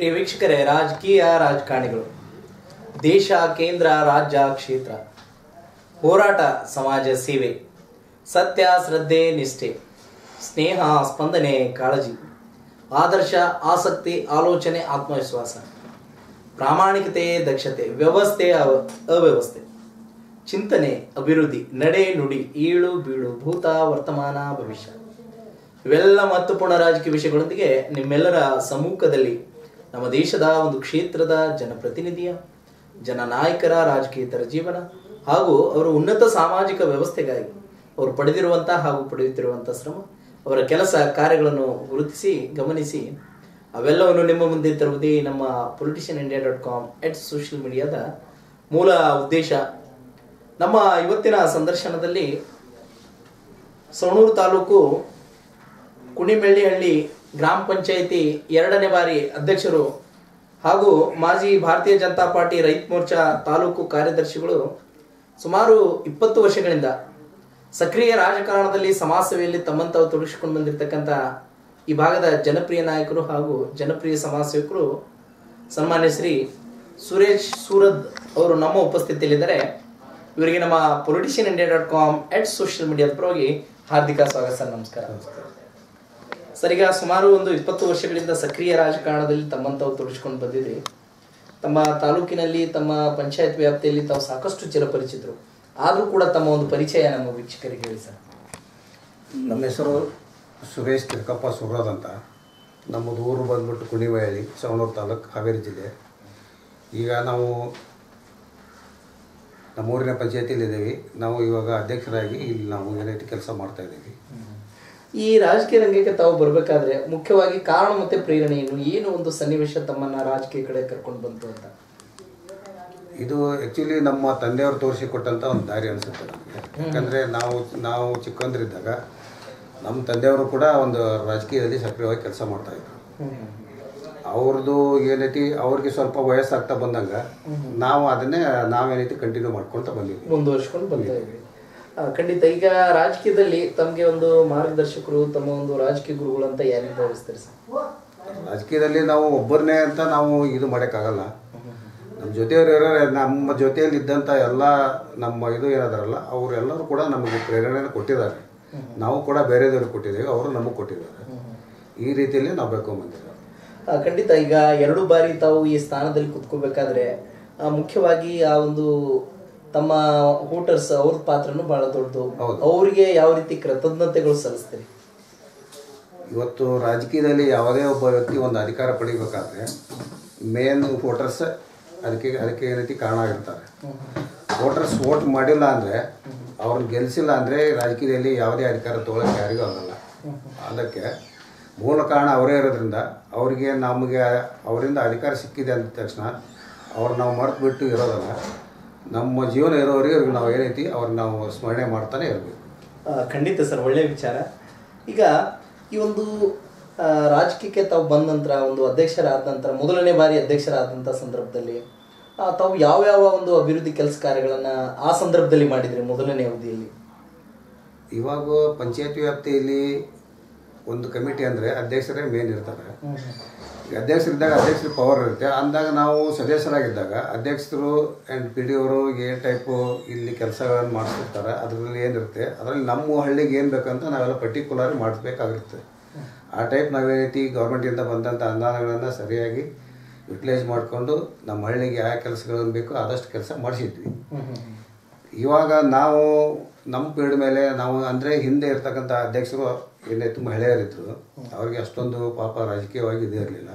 ಪ್ರಿಯ ವೀಕ್ಷಕರೇ ರಾಜಕೀಯ ರಾಜಕಾರಣಿಗಳು ದೇಶ ಕೇಂದ್ರ ರಾಜ್ಯ ಕ್ಷೇತ್ರ ಹೋರಾಟ ಸಮಾಜ ಸೇವೆ ಸತ್ಯ ಶ್ರದ್ಧೆ ನಿಷ್ಠೆ ಸ್ನೇಹ ಸ್ಪಂದನೆ ಕಾಳಜಿ ಆದರ್ಶ ಆಸಕ್ತಿ ಆಲೋಚನೆ ಆತ್ಮವಿಶ್ವಾಸ ಪ್ರಾಮಾಣಿಕತೆ ದಕ್ಷತೆ ವ್ಯವಸ್ಥೆ ಅವ- ಅವ್ಯವಸ್ಥೆ ಚಿಂತನೆ ಅಭಿವೃದ್ಧಿ ನಡೆ ನುಡಿ ಈಳು ಬೀಳು ಭೂತ ವರ್ತಮಾನ ಭವಿಷ್ಯ ಇವೆಲ್ಲ ಮಹತ್ವಪೂರ್ಣ ರಾಜಕೀಯ ವಿಷಯಗಳೊಂದಿಗೆ ನಿಮ್ಮೆಲ್ಲರ ಸಮ್ಮುಖದಲ್ಲಿ ನಮ್ಮ ದೇಶದ ಒಂದು ಕ್ಷೇತ್ರದ ಜನಪ್ರತಿನಿಧಿಯ ಜನನಾಯಕರ ರಾಜಕೀಯತರ ಜೀವನ ಹಾಗೂ ಅವರ ಉನ್ನತ ಸಾಮಾಜಿಕ ವ್ಯವಸ್ಥೆಗಾಗಿ ಅವರು ಪಡೆದಿರುವಂತಹ ಹಾಗೂ ಪಡೆಯುತ್ತಿರುವಂತಹ ಶ್ರಮ ಅವರ ಕೆಲಸ ಕಾರ್ಯಗಳನ್ನು ಗುರುತಿಸಿ ಗಮನಿಸಿ ಅವೆಲ್ಲವನ್ನು ನಿಮ್ಮ ಮುಂದೆ ತರುವುದೇ ನಮ್ಮ politician India dot com at social ಮೀಡಿಯಾದ ಮೂಲ ಉದ್ದೇಶ ನಮ್ಮ ಇವತ್ತಿನ ಸಂದರ್ಶನದಲ್ಲಿ ಸವಣೂರು ತಾಲೂಕು ಕುಣಿಮೆಳ್ಳಿಹಳ್ಳಿ ಗ್ರಾಮ ಪಂಚಾಯಿತಿ ಎರಡನೇ ಬಾರಿ ಅಧ್ಯಕ್ಷರು ಹಾಗೂ ಮಾಜಿ ಭಾರತೀಯ ಜನತಾ ಪಾರ್ಟಿ ರೈತ ಮೋರ್ಚಾ ತಾಲೂಕು ಕಾರ್ಯದರ್ಶಿಗಳು ಸುಮಾರು ಇಪ್ಪತ್ತು ವರ್ಷಗಳಿಂದ ಸಕ್ರಿಯ ರಾಜಕಾರಣದಲ್ಲಿ ಸಮಾಜ ಸೇವೆಯಲ್ಲಿ ತಮ್ಮನ್ನು ತಾವು ತೊಡಗಿಸಿಕೊಂಡು ಬಂದಿರತಕ್ಕಂಥ ಈ ಭಾಗದ ಜನಪ್ರಿಯ ನಾಯಕರು ಹಾಗೂ ಜನಪ್ರಿಯ ಸಮಾಜ ಸೇವಕರು ಸನ್ಮಾನ್ಯ ಶ್ರೀ ಸುರೇಶ್ ಸೂರದ್ ಅವರು ನಮ್ಮ ಉಪಸ್ಥಿತಿಯಲ್ಲಿದ್ದಾರೆ ಇವರಿಗೆ ನಮ್ಮ politician India dot com at social ಮೀಡಿಯಾದ ಪರವಾಗಿ ಹಾರ್ದಿಕ ಸ್ವಾಗತ ಸರ್ ನಮಸ್ಕಾರ ಸರ್ ಈಗ ಸುಮಾರು ಒಂದು ಇಪ್ಪತ್ತು ವರ್ಷಗಳಿಂದ ಸಕ್ರಿಯ ರಾಜಕಾರಣದಲ್ಲಿ ತಮ್ಮನ್ನು ತಾವು ತೊಡಗಿಸ್ಕೊಂಡು ಬಂದಿದ್ರಿ ತಮ್ಮ ತಾಲೂಕಿನಲ್ಲಿ ತಮ್ಮ ಪಂಚಾಯತ್ ವ್ಯಾಪ್ತಿಯಲ್ಲಿ ತಾವು ಸಾಕಷ್ಟು ಚಿರಪರಿಚಿತರು ಆದರೂ ಕೂಡ ತಮ್ಮ ಒಂದು ಪರಿಚಯ ನಮ್ಮ ವೀಕ್ಷಕರಿಗೆ ಹೇಳಿ ಸರ್ ನಮ್ಮ ಹೆಸರು ಸುರೇಶ್ ತಿರ್ಕಪ್ಪ ಸುರೋದ್ ಅಂತ ನಮ್ಮದು ಊರು ಬಂದ್ಬಿಟ್ಟು ಕುಣಿವಳ್ಳಿ ಸವಣೂರು ತಾಲೂಕು ಹಾವೇರಿ ಜಿಲ್ಲೆ ಈಗ ನಾವು ನಮ್ಮ ಊರಿನ ಪಂಚಾಯತಿಯಲ್ಲಿ ಇದ್ದೀವಿ ನಾವು ಇವಾಗ ಅಧ್ಯಕ್ಷರಾಗಿ ಇಲ್ಲಿ ನಾವು ಏನೈತಿ ಕೆಲಸ ಮಾಡ್ತಾ ಇದ್ದೀವಿ ಈ ರಾಜಕೀಯ ರಂಗಕ್ಕೆ ತಾವು ಬರಬೇಕಾದ್ರೆ ಮುಖ್ಯವಾಗಿ ಕಾರಣ ಮತ್ತೆ ಪ್ರೇರಣೆ ಏನು ಏನು ಒಂದು ಸನ್ನಿವೇಶ ತಮ್ಮನ್ನ ರಾಜಕೀಯ ಕಡೆ ಕರ್ಕೊಂಡು ಬಂತು ಅಂತ ಇದು ಆ್ಯಕ್ಚುಲಿ ನಮ್ಮ ತಂದೆಯವರು ತೋರಿಸಿಕೊಟ್ಟಂಥ ಒಂದು ದಾರಿ ಅನಿಸುತ್ತೆ ನಮಗೆ ಯಾಕಂದರೆ ನಾವು ನಾವು ಚಿಕ್ಕಂದ್ರಿದ್ದಾಗ ನಮ್ಮ ತಂದೆಯವರು ಕೂಡ ಒಂದು ರಾಜಕೀಯದಲ್ಲಿ ಸಕ್ರಿಯವಾಗಿ ಕೆಲಸ ಮಾಡ್ತಾಯಿದ್ರು ಅವ್ರದ್ದು ಏನೈತಿ ಅವ್ರಿಗೆ ಸ್ವಲ್ಪ ವಯಸ್ಸಾಗ್ತಾ ಬಂದಂಗ ನಾವು ಅದನ್ನೇ ನಾವೇನೈತಿ ಕಂಟಿನ್ಯೂ ಮಾಡ್ಕೊಳ್ತಾ ಬಂದಿದ್ವಿ ಮುಂದುವರ್ಸ್ಕೊಂಡು ಬರ್ತಾ ಇದ್ವಿ ಆ, ಖಂಡಿತ ಈಗ ರಾಜಕೀಯದಲ್ಲಿ ತಮಗೆ ಒಂದು ಮಾರ್ಗದರ್ಶಕರು ತಮ್ಮ ಒಂದು ರಾಜಕೀಯ ಗುರುಗಳು ಅಂತ ಯಾರಿಗೆ ಭಾವಿಸ್ತಾರೆ ಸರ್ ರಾಜಕೀಯದಲ್ಲಿ ನಾವು ಒಬ್ಬರನ್ನೇ ಅಂತ ನಾವು ಇದು ಮಾಡೋಕ್ಕಾಗಲ್ಲ ನಮ್ಮ ಜೊತೆಯವರು ಇರೋ ನಮ್ಮ ಜೊತೆಯಲ್ಲಿ ಇದ್ದಂಥ ಎಲ್ಲ ನಮ್ಮ ಇದು ಏನಾದಾರಲ್ಲ ಅವರೆಲ್ಲರೂ ಕೂಡ ನಮಗೆ ಪ್ರೇರಣೆನ ಕೊಟ್ಟಿದ್ದಾರೆ ನಾವು ಕೂಡ ಬೇರೆದವ್ರಿಗೆ ಕೊಟ್ಟಿದ್ದೇವೆ ಅವರು ನಮಗೆ ಕೊಟ್ಟಿದ್ದಾರೆ ಈ ರೀತಿಯಲ್ಲಿ ನಾವು ಬೆಳ್ಕೊಂಬಂದಿದ್ದೇವೆ ಆ, ಖಂಡಿತ ಈಗ ಎರಡು ಬಾರಿ ತಾವು ಈ ಸ್ಥಾನದಲ್ಲಿ ಕುತ್ಕೋಬೇಕಾದ್ರೆ ಆ, ಮುಖ್ಯವಾಗಿ ಆ ಒಂದು ತಮ್ಮ ವೋಟರ್ಸ್ ಅವ್ರ ಪಾತ್ರನೂ ಬಹಳ ದೊಡ್ಡದು ಹೌದು. ಅವರಿಗೆ ಯಾವ ರೀತಿ ಕೃತಜ್ಞತೆಗಳು ಸಲ್ಲಿಸ್ತೀರಿ ಇವತ್ತು ರಾಜಕೀಯದಲ್ಲಿ ಯಾವುದೇ ಒಬ್ಬ ವ್ಯಕ್ತಿ ಒಂದು ಅಧಿಕಾರ ಪಡಿಬೇಕಾದ್ರೆ ಮೇನ್ ವೋಟರ್ಸ್ ಅದಕ್ಕೆ ಅದಕ್ಕೆ ಏನೈತಿ ಕಾರಣ ಆಗಿರ್ತಾರೆ ವೋಟರ್ಸ್ ವೋಟ್ ಮಾಡಿಲ್ಲ ಅಂದರೆ ಅವ್ರನ್ನ ಗೆಲ್ಲಿಸಿಲ್ಲ ಅಂದರೆ ರಾಜಕೀಯದಲ್ಲಿ ಯಾವುದೇ ಅಧಿಕಾರ ತೊಗೊಳಕ್ಕೆ ಯಾರಿಗೂ ಆಗಲ್ಲ ಅದಕ್ಕೆ ಮೂಲ ಕಾರಣ ಅವರೇ ಇರೋದ್ರಿಂದ ಅವರಿಗೆ ನಮಗೆ ಅವರಿಂದ ಅಧಿಕಾರ ಸಿಕ್ಕಿದೆ ಅಂದ ತಕ್ಷಣ ಅವ್ರು ನಾವು ಮರೆತು ಬಿಟ್ಟು ಇರೋದಲ್ಲ ನಮ್ಮ ಜೀವನ ಇರೋವರೆಗೆ ಅವ್ರಿಗೆ ನಾವು ಏನೈತಿ ಅವ್ರನ್ನ ನಾವು ಸ್ಮರಣೆ ಮಾಡ್ತಾನೆ ಇರಬೇಕು ಆ, ಖಂಡಿತ ಸರ್ ಒಳ್ಳೆಯ ವಿಚಾರ ಈಗ ಈ ಒಂದು ಆ, ರಾಜಕೀಯಕ್ಕೆ ತಾವು ಬಂದ ನಂತರ ಒಂದು ಅಧ್ಯಕ್ಷರಾದ ನಂತರ ಮೊದಲನೇ ಬಾರಿ ಅಧ್ಯಕ್ಷರಾದಂಥ ಸಂದರ್ಭದಲ್ಲಿ ಆ, ತಾವು ಯಾವ ಯಾವ ಒಂದು ಅಭಿವೃದ್ಧಿ ಕೆಲಸ ಕಾರ್ಯಗಳನ್ನ ಆ ಸಂದರ್ಭದಲ್ಲಿ ಮಾಡಿದ್ರಿ ಮೊದಲನೇ ಅವಧಿಯಲ್ಲಿ ಇವಾಗ ಪಂಚಾಯತ್ ವ್ಯಾಪ್ತಿಯಲ್ಲಿ ಒಂದು ಕಮಿಟಿ ಅಂದರೆ ಅಧ್ಯಕ್ಷರೇ ಮೇನ್ ಇರ್ತಾರೆ ಈಗ ಅಧ್ಯಕ್ಷರಿದ್ದಾಗ ಅಧ್ಯಕ್ಷರ ಪವರ್ ಇರುತ್ತೆ ಅಂದಾಗ ನಾವು ಸದಸ್ಯರಾಗಿದ್ದಾಗ ಅಧ್ಯಕ್ಷರು ಆ್ಯಂಡ್ ಪಿ ಡಿ ಅವರು ಏನು ಟೈಪು ಇಲ್ಲಿ ಕೆಲಸಗಳನ್ನು ಮಾಡಿಸ್ತಿರ್ತಾರೆ ಅದರಲ್ಲಿ ಏನಿರುತ್ತೆ ಅದರಲ್ಲಿ ನಮ್ಮ ಹಳ್ಳಿಗೆ ಏನು ಬೇಕಂತ ನಾವೆಲ್ಲ ಪರ್ಟಿಕ್ಯುಲರ್ ಮಾಡಿಸ್ಬೇಕಾಗಿರುತ್ತೆ ಆ ಟೈಪ್ ನಾವೇನೈತಿ ಗೌರ್ಮೆಂಟಿಂದ ಬಂದಂಥ ಅನುದಾನಗಳನ್ನು ಸರಿಯಾಗಿ ಯುಟಿಲೈಸ್ ಮಾಡಿಕೊಂಡು ನಮ್ಮ ಹಳ್ಳಿಗೆ ಯಾವ ಕೆಲಸಗಳನ್ನು ಬೇಕೋ ಆದಷ್ಟು ಕೆಲಸ ಮಾಡಿಸಿದ್ವಿ ಇವಾಗ ನಾವು ನಮ್ಮ ಪೀರಿಯಡ್ ಮೇಲೆ ನಾವು ಅಂದರೆ ಹಿಂದೆ ಇರ್ತಕ್ಕಂಥ ಅಧ್ಯಕ್ಷರು ಏನಾಯ್ತು ಮಹಿಳೆಯರಿದ್ದರು ಅವ್ರಿಗೆ ಅಷ್ಟೊಂದು ಪಾಪ ರಾಜಕೀಯವಾಗಿ ಇದು ಇರಲಿಲ್ಲ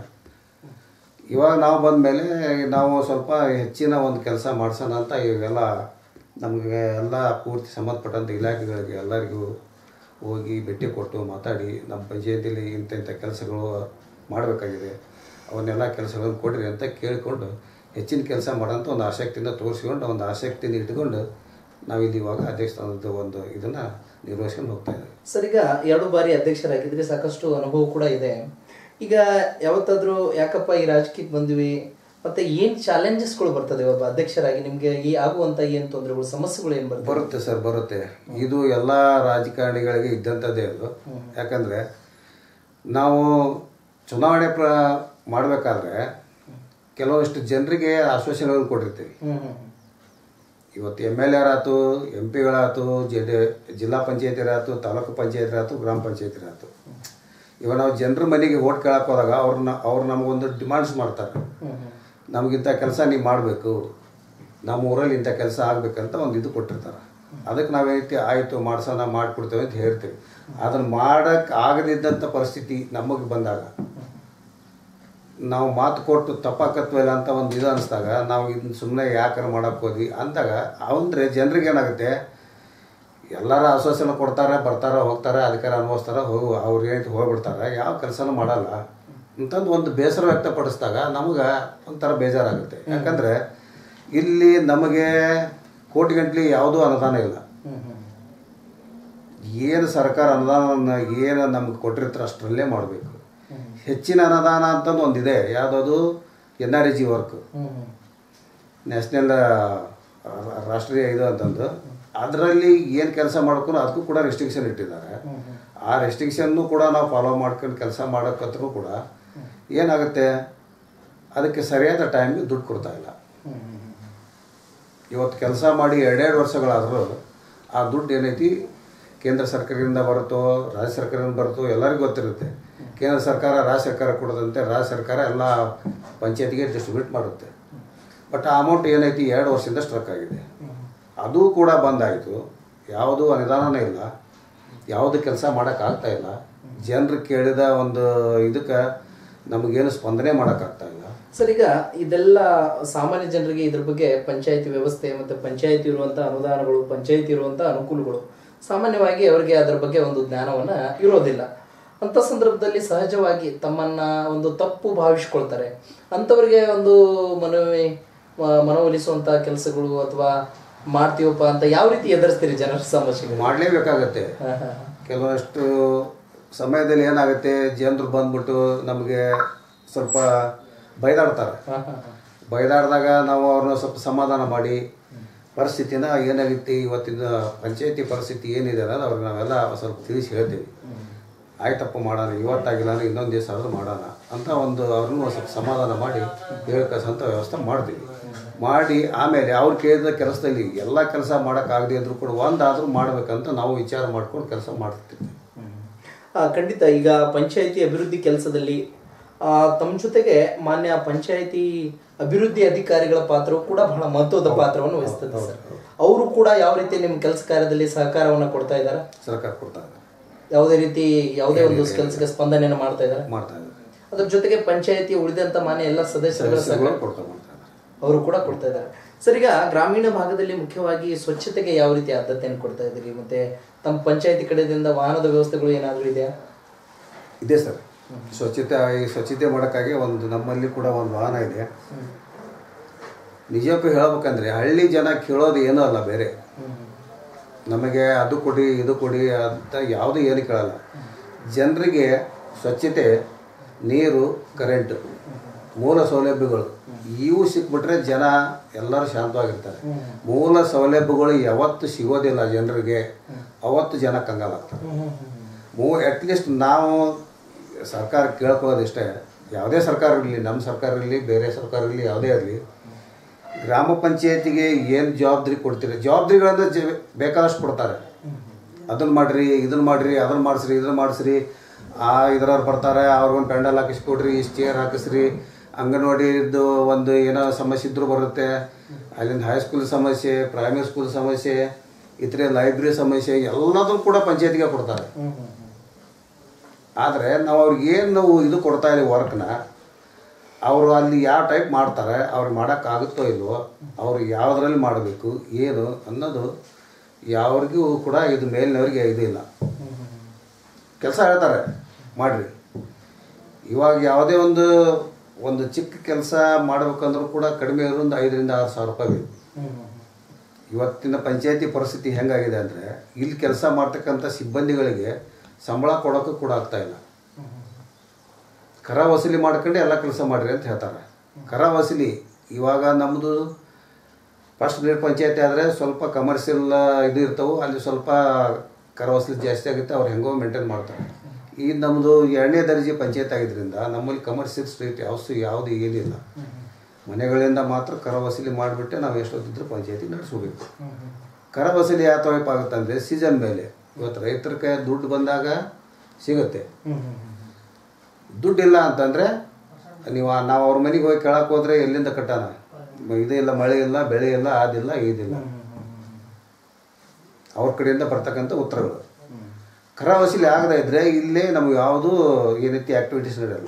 ಇವಾಗ ನಾವು ಬಂದ ಮೇಲೆ ನಾವು ಸ್ವಲ್ಪ ಹೆಚ್ಚಿನ ಒಂದು ಕೆಲಸ ಮಾಡ್ಸೋಣ ಅಂತ ಇವೆಲ್ಲ ನಮಗೆ ಎಲ್ಲ ಪೂರ್ತಿ ಸಂಬಂಧಪಟ್ಟಂಥ ಇಲಾಖೆಗಳಿಗೆ ಎಲ್ಲರಿಗೂ ಹೋಗಿ ಭೇಟಿ ಕೊಟ್ಟು ಮಾತಾಡಿ ನಮ್ಮ ಪಂಚಾಯತಿಯಲ್ಲಿ ಇಂಥ ಇಂಥ ಕೆಲಸಗಳು ಮಾಡಬೇಕಾಗಿದೆ ಅವನ್ನೆಲ್ಲ ಕೆಲಸಗಳನ್ನು ಕೊಡ್ರಿ ಅಂತ ಕೇಳಿಕೊಂಡು ಹೆಚ್ಚಿನ ಕೆಲಸ ಮಾಡೋಂಥ ಒಂದು ಆಸಕ್ತಿಯಿಂದ ತೋರಿಸ್ಕೊಂಡು ಒಂದು ಆಸಕ್ತಿನ ಇಟ್ಕೊಂಡು ನಾವಿಲ್ಲಿ ಇವಾಗ ಅಧ್ಯಕ್ಷ ಸ್ಥಾನದ ಒಂದು ಇದನ್ನು ನಿರ್ವಹಿಸ್ಕೊಂಡು ಹೋಗ್ತಾ ಇದ್ದೀವಿ ಸರ್ ಈಗ ಎರಡು ಬಾರಿ ಅಧ್ಯಕ್ಷರಾಗಿದ್ರೆ ಸಾಕಷ್ಟು ಅನುಭವ ಕೂಡ ಇದೆ ಈಗ ಯಾವತ್ತಾದ್ರೂ ಯಾಕಪ್ಪ ಈ ರಾಜಕೀಯಕ್ಕೆ ಬಂದ್ವಿ ಮತ್ತೆ ಏನ್ ಚಾಲೆಂಜಸ್ಗಳು ಬರ್ತದೆ ಒಬ್ಬ ಅಧ್ಯಕ್ಷರಾಗಿ ನಿಮ್ಗೆ ಈ ಆಗುವಂತ ಏನ್ ತೊಂದರೆಗಳು ಸಮಸ್ಯೆಗಳು ಏನ್ ಬರ್ತದೆ ಬರುತ್ತೆ ಸರ್ ಬರುತ್ತೆ ಇದು ಎಲ್ಲ ರಾಜಕಾರಣಿಗಳಿಗೆ ಇದ್ದಂಥದ್ದೇ ಅದು ಯಾಕಂದರೆ ನಾವು ಚುನಾವಣೆ ಪ್ರ ಮಾಡಬೇಕಾದ್ರೆ ಕೆಲವಷ್ಟು ಜನರಿಗೆ ಆಶ್ವಾಸನೆಗಳನ್ನು ಕೊಟ್ಟಿರ್ತೀವಿ ಇವತ್ತು ಎಮ್ ಎಲ್ ಎರಾತು ಎಂ ಪಿಗಳಾಯ್ತು ಜೆ ಜಿಲ್ಲಾ ಪಂಚಾಯತಿರಾಯ್ತು ತಾಲೂಕು ಪಂಚಾಯತಿರಾಯ್ತು ಗ್ರಾಮ ಪಂಚಾಯತಿರಾಯ್ತು ಇವಾಗ ನಾವು ಜನರ ಮನೆಗೆ ಓಟ್ ಕೇಳಕ್ಕೆ ಹೋದಾಗ ಅವ್ರನ್ನ ಅವ್ರು ನಮಗೊಂದು ಡಿಮಾಂಡ್ಸ್ ಮಾಡ್ತಾರೆ ನಮಗಿಂಥ ಕೆಲಸ ನೀವು ಮಾಡಬೇಕು ನಮ್ಮ ಊರಲ್ಲಿ ಇಂಥ ಕೆಲಸ ಆಗ್ಬೇಕಂತ ಒಂದು ಇದು ಕೊಟ್ಟಿರ್ತಾರೆ ಅದಕ್ಕೆ ನಾವೇನೈತಿ ಆಯಿತು ಮಾಡ್ಸೋಣ ಮಾಡಿಕೊಡ್ತೇವೆ ಅಂತ ಹೇಳ್ತೀವಿ ಅದನ್ನು ಮಾಡಕ್ಕೆ ಆಗದಿದ್ದಂಥ ಪರಿಸ್ಥಿತಿ ನಮಗೆ ಬಂದಾಗ ನಾವು ಮಾತು ಕೊಟ್ಟು ತಪ್ಪಾಕತ್ವಲ್ಲ ಅಂತ ಒಂದು ಇದು ಅನಿಸ್ದಾಗ ನಾವು ಇದನ್ನ ಸುಮ್ಮನೆ ಯಾಕಾರ ಮಾಡಕ್ಕೆ ಹೋದ್ವಿ ಅಂದಾಗ ಅಂದರೆ ಜನರಿಗೆ ಏನಾಗುತ್ತೆ ಎಲ್ಲರ ಆಶ್ವಾಸನೆ ಕೊಡ್ತಾರೆ ಬರ್ತಾರೆ ಹೋಗ್ತಾರೆ ಅಧಿಕಾರ ಅನುಭವಿಸ್ತಾರೆ ಹೋಗಿ ಅವ್ರು ಏನೈತಿ ಹೋಗ್ಬಿಡ್ತಾರೆ ಯಾವ ಕೆಲಸನೂ ಮಾಡಲ್ಲ ಅಂತಂದು ಒಂದು ಬೇಸರ ವ್ಯಕ್ತಪಡಿಸಿದಾಗ ನಮಗೆ ಒಂಥರ ಬೇಜಾರಾಗುತ್ತೆ ಯಾಕಂದರೆ ಇಲ್ಲಿ ನಮಗೆ ಕೋಟಿ ಗಂಟ್ಲಿ ಯಾವುದೂ ಅನುದಾನ ಇಲ್ಲ ಏನು ಸರ್ಕಾರ ಅನುದಾನ ಏನು ನಮ್ಗೆ ಕೊಟ್ಟಿರ್ತಾರೆ ಅಷ್ಟರಲ್ಲೇ ಮಾಡಬೇಕು ಹೆಚ್ಚಿನ ಅನುದಾನ ಅಂತಂದು ಒಂದಿದೆ ಯಾವುದದು N R E G work national ರಾಷ್ಟ್ರೀಯ ಇದು ಅಂತಂದು ಅದರಲ್ಲಿ ಏನು ಕೆಲಸ ಮಾಡ್ಕೊಂಡು ಅದಕ್ಕೂ ಕೂಡ ರೆಸ್ಟ್ರಿಕ್ಷನ್ ಇಟ್ಟಿದ್ದಾರೆ ಆ ರೆಸ್ಟ್ರಿಕ್ಷನ್ನು ಕೂಡ ನಾವು ಫಾಲೋ ಮಾಡ್ಕೊಂಡು ಕೆಲಸ ಮಾಡೋಕ್ಕಂತರೂ ಕೂಡ ಏನಾಗುತ್ತೆ ಅದಕ್ಕೆ ಸರಿಯಾದ ಟೈಮ್ಗೆ ದುಡ್ಡು ಕೊಡ್ತಾ ಇಲ್ಲ ಇವತ್ತು ಕೆಲಸ ಮಾಡಿ ಎರಡೆರಡು ವರ್ಷಗಳಾದರೂ ಆ ದುಡ್ಡು ಏನೈತಿ ಕೇಂದ್ರ ಸರ್ಕಾರದಿಂದ ಬರುತ್ತೋ ರಾಜ್ಯ ಸರ್ಕಾರದಿಂದ ಬರುತ್ತೋ ಎಲ್ಲರಿಗೂ ಗೊತ್ತಿರುತ್ತೆ ಕೇಂದ್ರ ಸರ್ಕಾರ ರಾಜ್ಯ ಸರ್ಕಾರ ಕೊಡೋದಂತೆ ರಾಜ್ಯ ಸರ್ಕಾರ ಎಲ್ಲ ಪಂಚಾಯತಿಗೆ ಡಿಸ್ಟ್ರಿಬ್ಯೂಟ್ ಮಾಡುತ್ತೆ ಬಟ್ ಆ ಅಮೌಂಟ್ ಏನೈತಿ ಎರಡು ವರ್ಷದಿಂದ ಸ್ಟ್ರಕ್ ಆಗಿದೆ ಅದು ಕೂಡ ಬಂದಾಯಿತು ಯಾವುದೂ ಅನುದಾನನೇ ಇಲ್ಲ ಯಾವುದು ಕೆಲಸ ಮಾಡೋಕ್ಕಾಗ್ತಾ ಇಲ್ಲ ಜನರು ಕೇಳಿದ ಒಂದು ಇದಕ್ಕೆ ನಮಗೇನು ಸ್ಪಂದನೆ ಮಾಡೋಕ್ಕಾಗ್ತಾ ಇಲ್ಲ ಸರ್ ಈಗ ಇದೆಲ್ಲ ಸಾಮಾನ್ಯ ಜನರಿಗೆ ಇದ್ರ ಬಗ್ಗೆ ಪಂಚಾಯತಿ ವ್ಯವಸ್ಥೆ ಮತ್ತೆ ಪಂಚಾಯತಿ ಇರುವಂತ ಅನುದಾನಗಳು ಪಂಚಾಯತಿ ಇರುವಂತ ಅನುಕೂಲಗಳು ಸಾಮಾನ್ಯವಾಗಿ ಅವರಿಗೆ ಅದರ ಬಗ್ಗೆ ಒಂದು ಜ್ಞಾನವನ್ನ ಇರೋದಿಲ್ಲ ಅಂತ ಸಂದರ್ಭದಲ್ಲಿ ಸಹಜವಾಗಿ ತಮ್ಮನ್ನ ಒಂದು ತಪ್ಪು ಭಾವಿಸ್ಕೊಳ್ತಾರೆ ಅಂಥವ್ರಿಗೆ ಒಂದು ಮನವಿ ಮ- ಮನವೊಲಿಸುವಂತ ಕೆಲಸಗಳು ಅಥವಾ ಮಾಡ್ತೀವಪ್ಪ ಅಂತ ಯಾವ ರೀತಿ ಎದುರಿಸ್ತೀರಿ ಜನರ ಸಮಸ್ಯೆಗಳು ಮಾಡಲೇಬೇಕಾಗತ್ತೆ ಹಾ, ಹಾ, ಕೆಲವಷ್ಟು ಸಮಯದಲ್ಲಿ ಏನಾಗುತ್ತೆ ಜನರು ಬಂದ್ಬಿಟ್ಟು ನಮಗೆ ಸ್ವಲ್ಪ ಬೈದಾಡ್ತಾರೆ ಹಾ, ಹಾ, ಹಾ. ಬೈದಾಡಿದಾಗ ನಾವು ಅವ್ರನ್ನ ಸ್ವಲ್ಪ ಸಮಾಧಾನ ಮಾಡಿ ಪರಿಸ್ಥಿತಿನ ಏನಾಗುತ್ತೆ ಇವತ್ತಿನ ಪಂಚಾಯತಿ ಪರಿಸ್ಥಿತಿ ಏನಿದೆ ಅನ್ನೋದು ಅವ್ರಿಗೆ ನಾವೆಲ್ಲ ಸ್ವಲ್ಪ ತಿಳಿಸಿ ಹೇಳ್ತೀವಿ ಆಯ್ತಪ್ಪ ಮಾಡೋಣ ಇವತ್ತಾಗಿಲ್ಲ ಅಂದ್ರೆ ಇನ್ನೊಂದು ದಿವಸ ಆದರೂ ಮಾಡೋಣ ಅಂತ ಒಂದು ಅವ್ರನ್ನೂ ಒಂದ್ ಸ್ವಲ್ಪ ಸಮಾಧಾನ ಮಾಡಿ ಹೇಳ್ಕಸಂತ ವ್ಯವಸ್ಥೆ ಮಾಡ್ತೀವಿ ಮಾಡಿ ಆಮೇಲೆ ಅವ್ರು ಕೇಳಿದ ಕೆಲಸದಲ್ಲಿ ಎಲ್ಲ ಕೆಲಸ ಮಾಡೋಕ್ಕಾಗದೆ ಅಂದರೂ ಕೂಡ ಒಂದಾದರೂ ಮಾಡಬೇಕಂತ ನಾವು ವಿಚಾರ ಮಾಡ್ಕೊಂಡು ಕೆಲಸ ಮಾಡ್ತಿರ್ತೀವಿ ಆ, ಖಂಡಿತ ಈಗ ಪಂಚಾಯತಿ ಅಭಿವೃದ್ಧಿ ಕೆಲಸದಲ್ಲಿ ಆ, ತಮ್ಮ ಜೊತೆಗೆ ಮಾನ್ಯ ಪಂಚಾಯತಿ ಅಭಿವೃದ್ಧಿ ಅಧಿಕಾರಿಗಳ ಪಾತ್ರವು ಕೂಡ ಬಹಳ ಮಹತ್ವದ ಪಾತ್ರವನ್ನು ವಹಿಸ್ತದೆ ಸರ್ ಅವರು ಕೂಡ ಯಾವ ರೀತಿ ನಿಮ್ಮ ಕೆಲಸ ಕಾರ್ಯದಲ್ಲಿ ಸಹಕಾರವನ್ನು ಕೊಡ್ತಾ ಇದ್ದಾರೆ ಸರ್ಕಾರ ಕೊಡ್ತಾ ಇದೆ ಯಾವುದೇ ರೀತಿ ಯಾವುದೇ ಒಂದು ಕೆಲಸಕ್ಕೆ ಸ್ಪಂದನೆಯನ್ನು ಮಾಡ್ತಾ ಇದ್ದಾರೆ ಮಾಡ್ತಾ ಇದ್ದಾರೆ ಅದ್ರ ಜೊತೆಗೆ ಪಂಚಾಯತಿ ಉಳಿದಂತ ಮಾನ್ಯ ಎಲ್ಲ ಸದಸ್ಯರುಗಳ ಸಹಕಾರ ಸದಸ್ಯರುಗಳು ಕೊಡ್ತಾ ಮಾಡ್ತಾ ಇದ್ದಾರೆ ಅವರು ಕೂಡ ಕೊಡ್ತಾ ಇದ್ದಾರೆ ಸರ್ ಈಗ ಗ್ರಾಮೀಣ ಭಾಗದಲ್ಲಿ ಮುಖ್ಯವಾಗಿ ಸ್ವಚ್ಛತೆಗೆ ಯಾವ ರೀತಿ ಆದ್ಯತೆಯನ್ನು ಕೊಡ್ತಾ ಇದ್ದೀರಿ ಮತ್ತೆ ತಮ್ಮ ಪಂಚಾಯತಿ ಕಡೆಯಿಂದ ವಾಹನದ ವ್ಯವಸ್ಥೆಗಳು ಏನಾದರೂ ಇದೆಯಾ ಇದೆ ಸರ್ ಸ್ವಚ್ಛತೆ ಈ ಸ್ವಚ್ಛತೆ ಮಾಡೋಕ್ಕಾಗಿ ಒಂದು ನಮ್ಮಲ್ಲಿ ಕೂಡ ಒಂದು ವಾಹನ ಇದೆ ನಿಜಕ್ಕೂ ಹೇಳ್ಬೇಕಂದ್ರೆ ಹಳ್ಳಿ ಜನ ಕೇಳೋದು ಏನೂ ಅಲ್ಲ ಬೇರೆ ನಮಗೆ ಅದು ಕೊಡಿ ಇದು ಕೊಡಿ ಅಂತ ಯಾವುದು ಏನು ಕೇಳಲ್ಲ ಜನರಿಗೆ ಸ್ವಚ್ಛತೆ ನೀರು ಕರೆಂಟ್ ಮೂಲ ಸೌಲಭ್ಯಗಳು ಇವು ಸಿಕ್ಬಿಟ್ರೆ ಜನ ಎಲ್ಲರೂ ಶಾಂತವಾಗಿರ್ತಾರೆ ಮೂಲ ಸೌಲಭ್ಯಗಳು ಯಾವತ್ತು ಸಿಗೋದಿಲ್ಲ ಜನರಿಗೆ ಅವತ್ತು ಜನ ಕಂಗಾಲಾಗ್ತಾರೆ ಮೂ ಅಟ್ಲೀಸ್ಟ್ ನಾವು ಸರ್ಕಾರ ಕೇಳ್ಕೊಳ್ಳೋದಿಷ್ಟೇ ಯಾವುದೇ ಸರ್ಕಾರ ಇರಲಿ ನಮ್ಮ ಸರ್ಕಾರ ಇರಲಿ ಬೇರೆ ಸರ್ಕಾರ ಇರಲಿ ಯಾವುದೇ ಇರಲಿ ಗ್ರಾಮ ಪಂಚಾಯತಿಗೆ ಏನು ಜವಾಬ್ದಾರಿ ಕೊಡ್ತೀರಿ ಜವಾಬ್ದಾರಿಗಳಂದ್ರೆ ಜ ಬೇಕಾದಷ್ಟು ಕೊಡ್ತಾರೆ ಅದನ್ನ ಮಾಡಿರಿ ಇದನ್ನ ಮಾಡಿರಿ ಅದನ್ನ ಮಾಡಿಸ್ರಿ ಇದನ್ನ ಮಾಡಿಸ್ರಿ ಆ ಇದ್ರವ್ರು ಬರ್ತಾರೆ ಅವ್ರಿಗೊಂದು ಪೆಂಡಲ್ ಹಾಕಿಸ್ಕೊಡ್ರಿ ಇಷ್ಟು ಚೇರ್ ಹಾಕಿಸ್ರಿ ಅಂಗನವಾಡಿದು ಒಂದು ಏನೋ ಸಮಸ್ಯೆ ಇದ್ರೂ ಬರುತ್ತೆ ಅಲ್ಲಿಂದ ಹೈಸ್ಕೂಲ್ ಸಮಸ್ಯೆ ಪ್ರೈಮರಿ ಸ್ಕೂಲ್ ಸಮಸ್ಯೆ ಇತರೆ ಲೈಬ್ರರಿ ಸಮಸ್ಯೆ ಎಲ್ಲದನ್ನು ಕೂಡ ಪಂಚಾಯತಿಗೆ ಕೊಡ್ತಾರೆ ಆದರೆ ನಾವು ಅವ್ರಿಗೆ ಏನು ನಾವು ಇದು ಕೊಡ್ತಾ ಇದೀವಿ ವರ್ಕ್ನ ಅವರು ಅಲ್ಲಿ ಯಾವ ಟೈಪ್ ಮಾಡ್ತಾರೆ ಅವ್ರಿಗೆ ಮಾಡೋಕ್ಕಾಗುತ್ತೋ ಇಲ್ವೋ ಅವ್ರು ಯಾವುದ್ರಲ್ಲಿ ಮಾಡಬೇಕು ಏನು ಅನ್ನೋದು ಯಾವ್ರಿಗೂ ಕೂಡ ಇದು ಮೇಲಿನವ್ರಿಗೆ ಇದು ಇಲ್ಲ ಕೆಲಸ ಹೇಳ್ತಾರೆ ಮಾಡಿರಿ ಇವಾಗ ಯಾವುದೇ ಒಂದು ಒಂದು ಚಿಕ್ಕ ಕೆಲಸ ಮಾಡ್ಬೇಕಂದ್ರೂ ಕೂಡ ಕಡಿಮೆ ಇರೋ ಒಂದು ಐದರಿಂದ ಆರು ಸಾವಿರ ರೂಪಾಯಿ ಬೇಕು ಇವತ್ತಿನ ಪಂಚಾಯತಿ ಪರಿಸ್ಥಿತಿ ಹೆಂಗಾಗಿದೆ ಅಂದರೆ ಇಲ್ಲಿ ಕೆಲಸ ಮಾಡ್ತಕ್ಕಂಥ ಸಿಬ್ಬಂದಿಗಳಿಗೆ ಸಂಬಳ ಕೊಡೋಕ್ಕೂ ಕೂಡ ಆಗ್ತಾ ಇಲ್ಲ ಕರ ವಸೂಲಿ ಮಾಡ್ಕೊಂಡು ಎಲ್ಲ ಕೆಲಸ ಮಾಡಿರಿ ಅಂತ ಹೇಳ್ತಾರೆ ಕರ ವಸೂಲಿ ಇವಾಗ ನಮ್ಮದು ಫಸ್ಟ್ ಗ್ರೇಡ್ ಪಂಚಾಯತಿ ಆದರೆ ಸ್ವಲ್ಪ ಕಮರ್ಷಿಯಲ್ ಇದು ಇರ್ತವೆ ಅಲ್ಲಿ ಸ್ವಲ್ಪ ಕರ ವಸೂಲಿ ಜಾಸ್ತಿ ಆಗುತ್ತೆ ಅವ್ರು ಹೆಂಗೋ ಮೇಂಟೈನ್ ಮಾಡ್ತಾರೆ ಈ ನಮ್ಮದು ಎರಡನೇ ದರ್ಜೆ ಪಂಚಾಯತ್ ಆಗಿದ್ದರಿಂದ ನಮ್ಮಲ್ಲಿ ಕಮರ್ಷಿಯಲ್ ಸ್ಟ್ರೀಟ್ ಹೌಸ್ ಯಾವುದು ಏನಿಲ್ಲ ಮನೆಗಳಿಂದ ಮಾತ್ರ ಕರ ವಸೂಲಿ ಮಾಡಿಬಿಟ್ಟೆ ನಾವು ಎಷ್ಟೊತ್ತಿದ್ರು ಪಂಚಾಯತಿ ನಡೆಸ್ಕೋಬೇಕು ಕರ ವಸೂಲಿ ಯಾವ ಟೈಪ್ ಆಗುತ್ತೆ ಅಂದರೆ ಸೀಸನ್ ಮೇಲೆ ಇವತ್ತು ರೈತರ ಕೈ ದುಡ್ಡು ಬಂದಾಗ ಸಿಗುತ್ತೆ ದುಡ್ಡಿಲ್ಲ ಅಂತಂದರೆ ನೀವು ಆ- ನಾವು ಅವ್ರ ಮನೆಗೆ ಹೋಗಿ ಕೇಳಕ್ಕೆ ಹೋದ್ರೆ ಎಲ್ಲಿಂದ ಕಟ್ಟಾನ ಇದು ಇಲ್ಲ ಮಳೆ ಇಲ್ಲ ಬೆಳೆ ಇಲ್ಲ ಅದಿಲ್ಲ ಇದಿಲ್ಲ ಅವ್ರ ಕಡೆಯಿಂದ ಬರ್ತಕ್ಕಂಥ ಉತ್ತರಗಳು ಕರ ವಸೂಲಿ ಆಗದೇ ಇದ್ದರೆ ಇಲ್ಲೇ ನಮ್ಗೆ ಯಾವುದೂ ಈ ರೀತಿ ಆ್ಯಕ್ಟಿವಿಟೀಸ್ ನಡೆಯಲ್ಲ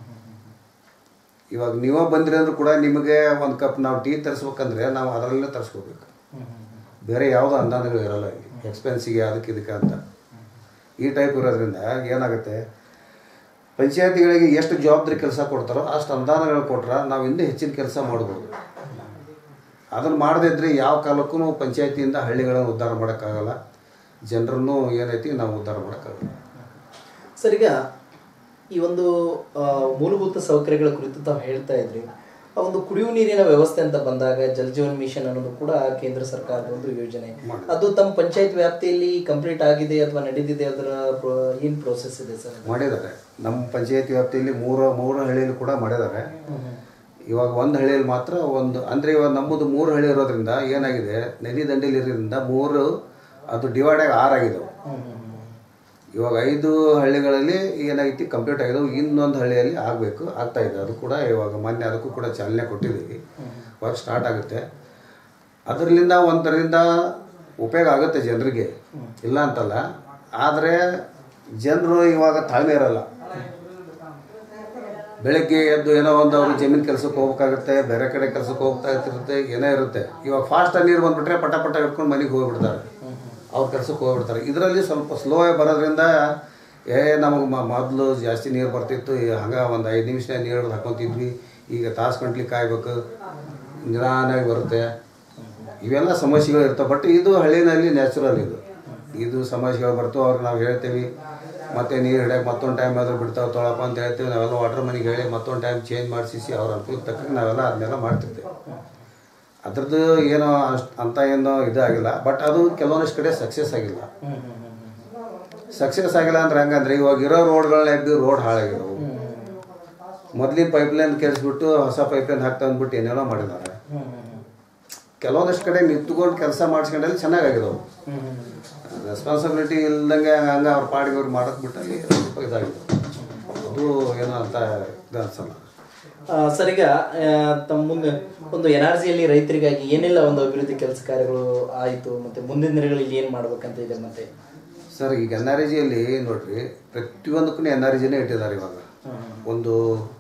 ಇವಾಗ ನೀವೇ ಬಂದ್ರಿ ಅಂದ್ರೂ ಕೂಡ ನಿಮಗೆ ಒಂದು ಕಪ್ ನಾವು ಟೀ ತರಿಸ್ಬೇಕಂದ್ರೆ ನಾವು ಅದರಲ್ಲೇ ತರಿಸ್ಕೋಬೇಕು ಬೇರೆ ಯಾವುದೋ ಅಂದಾಜಗಳು ಇರಲ್ಲ ಇಲ್ಲಿ ಎಕ್ಸ್ಪೆನ್ಸಿಗೆ ಅದಕ್ಕೆ ಇದಕ್ಕೆ ಅಂತ ಈ ಟೈಪ್ ಇರೋದ್ರಿಂದ ಏನಾಗುತ್ತೆ ಪಂಚಾಯತಿಗಳಿಗೆ ಎಷ್ಟು ಜವಾಬ್ದಾರಿ ಕೆಲಸ ಕೊಡ್ತಾರೋ ಅಷ್ಟು ಅನುದಾನಗಳು ಕೊಟ್ರೆ ನಾವು ಇನ್ನೂ ಹೆಚ್ಚಿನ ಕೆಲಸ ಮಾಡ್ಬೋದು ಅದನ್ನು ಮಾಡದೇ ಇದ್ರೆ ಯಾವ ಕಾಲಕ್ಕೂ ಪಂಚಾಯತಿಯಿಂದ ಹಳ್ಳಿಗಳನ್ನು ಉದ್ಧಾರ ಮಾಡೋಕ್ಕಾಗಲ್ಲ ಜನರನ್ನು ಏನೈತಿ ನಾವು ಉದ್ಧಾರ ಮಾಡೋಕ್ಕಾಗಲ್ಲ ಸರ್ ಈಗ ಈ ಒಂದು ಆ, ಮೂಲಭೂತ ಸೌಕರ್ಯಗಳ ಕುರಿತು ತಾವು ಹೇಳ್ತಾ ಇದ್ರಿ ಆ ಒಂದು ಕುಡಿಯುವ ನೀರಿನ ವ್ಯವಸ್ಥೆ ಅಂತ ಬಂದಾಗ ಜಲ್ ಜೀವನ್ ಮಿಷನ್ ಅನ್ನೋದು ಕೂಡ ಕೇಂದ್ರ ಸರ್ಕಾರದ ಒಂದು ಯೋಜನೆ ಅದು ತಮ್ಮ ಪಂಚಾಯತ್ ವ್ಯಾಪ್ತಿಯಲ್ಲಿ ಕಂಪ್ಲೀಟ್ ಆಗಿದೆ ಅಥವಾ ನಡೆದಿದೆ ಅದರ ಪ್ರ- ಏನ್ ಪ್ರೋಸೆಸ್ ಇದೆ ಸರ್ ಮಾಡಿದ್ದಾರೆ ನಮ್ಮ ಪಂಚಾಯತಿ ವ್ಯಾಪ್ತಿಯಲ್ಲಿ ಮೂರು ಮೂರು ಹಳ್ಳಿಯಲ್ಲಿ ಕೂಡ ಮಾಡಿದ್ದಾರೆ ಇವಾಗ ಒಂದು ಹಳ್ಳಿಯಲ್ಲಿ ಮಾತ್ರ ಒಂದು ಅಂದರೆ ಇವಾಗ ನಮ್ಮದು ಮೂರು ಹಳ್ಳಿ ಇರೋದ್ರಿಂದ ಏನಾಗಿದೆ ನದಿ ದಂಡೆಲಿ ಇರೋದ್ರಿಂದ ಮೂರು ಅದು ಡಿವೈಡ್ ಆಗಿ ಆರಾಗಿದ್ದಾವೆ ಇವಾಗ ಐದು ಹಳ್ಳಿಗಳಲ್ಲಿ ಏನಾಗೈತಿ ಕಂಪ್ಲೀಟ್ ಆಗಿದಾವೆ ಇನ್ನೊಂದು ಹಳ್ಳಿಯಲ್ಲಿ ಆಗಬೇಕು ಆಗ್ತಾ ಇದೆ ಅದು ಕೂಡ ಇವಾಗ ಮೊನ್ನೆ ಅದಕ್ಕೂ ಕೂಡ ಚಾಲನೆ ಕೊಟ್ಟಿದ್ದೀವಿ ವರ್ಕ್ ಸ್ಟಾರ್ಟ್ ಆಗುತ್ತೆ ಅದರಿಂದ ಒಂದರಿಂದ ಉಪಯೋಗ ಆಗುತ್ತೆ ಜನರಿಗೆ ಇಲ್ಲ ಅಂತಲ್ಲ ಆದರೆ ಜನರು ಇವಾಗ ತಾಳ್ಮೆ ಇರಲ್ಲ ಬೆಳಗ್ಗೆ ಎದ್ದು ಏನೋ ಒಂದು ಅವರು ಜಮೀನು ಕೆಲಸಕ್ಕೆ ಹೋಗ್ಬೇಕಾಗುತ್ತೆ ಬೇರೆ ಕಡೆ ಕೆಲಸಕ್ಕೆ ಹೋಗ್ತಾ ಇರ್ತಿರುತ್ತೆ ಏನೋ ಇರುತ್ತೆ ಇವಾಗ ಫಾಸ್ಟಾಗಿ ನೀರು ಬಂದ್ಬಿಟ್ರೆ ಪಟ ಪಟ ಹಿಡ್ಕೊಂಡು ಮನೆಗೆ ಹೋಗ್ಬಿಡ್ತಾರೆ ಅವ್ರ ಕೆಲಸಕ್ಕೆ ಹೋಗ್ಬಿಡ್ತಾರೆ ಇದರಲ್ಲಿ ಸ್ವಲ್ಪ ಸ್ಲೋ ಆಗಿ ಬರೋದ್ರಿಂದ ಏ ನಮಗೆ ಮೊದಲು ಜಾಸ್ತಿ ನೀರು ಬರ್ತಿತ್ತು ಈ ಹಂಗೆ ಒಂದು ಐದು ನಿಮಿಷ ನೀರು ಹಿಡ್ದು ಹಾಕೊತಿದ್ವಿ ಈಗ ತಾಸು ಗಂಟ್ಲಿ ಕಾಯ್ಬೇಕು ನಿಧಾನಾಗಿ ಬರುತ್ತೆ ಇವೆಲ್ಲ ಸಮಸ್ಯೆಗಳು ಇರ್ತವೆ ಬಟ್ ಇದು ಹಳ್ಳಿನಲ್ಲಿ ನ್ಯಾಚುರಲ್ ಇದು ಇದು ಸಮಸ್ಯೆಗಳು ಬರ್ತವೆ ಅವ್ರಿಗೆ ನಾವು ಹೇಳ್ತೀವಿ ಮತ್ತೆ ನೀರು ಹಿಡಿಯೋಕೆ ಮತ್ತೊಂದು ಟೈಮ್ ಆದರೂ ಬಿಡ್ತಾವೆ ತೊಳಪ್ಪ ಅಂತ ಹೇಳ್ತೀವಿ ನಾವೆಲ್ಲ ವಾಟರ್ ಮನೆಗೆ ಹೇಳಿ ಮತ್ತೊಂದು ಟೈಮ್ ಚೇಂಜ್ ಮಾಡಿಸಿ ಅವ್ರ ಅನುಕೂಲಕ್ಕೆ ತಕ್ಕಂಗೆ ನಾವೆಲ್ಲ ಅದನ್ನೆಲ್ಲ ಮಾಡ್ತಿರ್ತೇವೆ ಅದ್ರದ್ದು ಏನೋ ಅಷ್ಟು ಅಂತ ಏನೋ ಇದಾಗಿಲ್ಲ ಬಟ್ ಅದು ಕೆಲವೊಂದಿಷ್ಟು ಕಡೆ ಸಕ್ಸಸ್ ಆಗಿಲ್ಲ ಸಕ್ಸಸ್ ಆಗಿಲ್ಲ ಅಂದ್ರೆ ಹೆಂಗಂದ್ರೆ ಇವಾಗ ಇರೋ ರೋಡ್ಗಳನ್ನ ಎದ್ದು ರೋಡ್ ಹಾಳಾಗಿರೋವು ಮೊದಲಿನ ಪೈಪ್ಲೈನ್ ಕೆರೆಸ್ಬಿಟ್ಟು ಹೊಸ ಪೈಪ್ಲೈನ್ ಹಾಕ್ತಾ ಅಂದ್ಬಿಟ್ಟು ಏನೇನೋ ಮಾಡಿದ್ದಾರೆ ಕೆಲವೊಂದಿಷ್ಟು ಕಡೆ ನಿಂತ್ಕೊಂಡು ಕೆಲಸ ಮಾಡಿಸ್ಕೊಂಡಲ್ಲಿ ಚೆನ್ನಾಗಿದಾವೆ ರೆಸ್ಪಾನ್ಸಿಬಿಲಿಟಿ ಇಲ್ದಂಗೆ ಹಂಗೆ ಅವ್ರ ಪಾಡಿಗೆ ಅವ್ರು ಮಾಡಕ್ ಬಿಟ್ಟಲ್ಲಿ ಸ್ವಲ್ಪ ಇದಾಗಿದೆ ಅದು ಏನೋ ಅಂತ ಇದು ಅನ್ಸಲ್ಲ ಆ, ಸರ್ ಈಗ ಆ, ತಮ್ಮ ಮುಂದೆ ಒಂದು ಎನ್ ಆರ್ ಜಿಯಲ್ಲಿ ರೈತರಿಗಾಗಿ ಏನೆಲ್ಲ ಒಂದು ಅಭಿವೃದ್ಧಿ ಕೆಲಸ ಕಾರ್ಯಗಳು ಆಯಿತು ಮತ್ತೆ ಮುಂದಿನ ದಿನಗಳಲ್ಲಿ ಏನು ಮಾಡ್ಬೇಕಂತ ಇದೆ ಮತ್ತೆ ಸರ್ ಈಗ ಎನ್ ಆರ್ ಜಿಯಲ್ಲಿ ನೋಡ್ರಿ ಪ್ರತಿಯೊಂದಕ್ಕೂ ಎನ್ ಆರ್ ಜಿನೇ ಇಟ್ಟಿದ್ದಾರೆ ಇವಾಗ ಒಂದು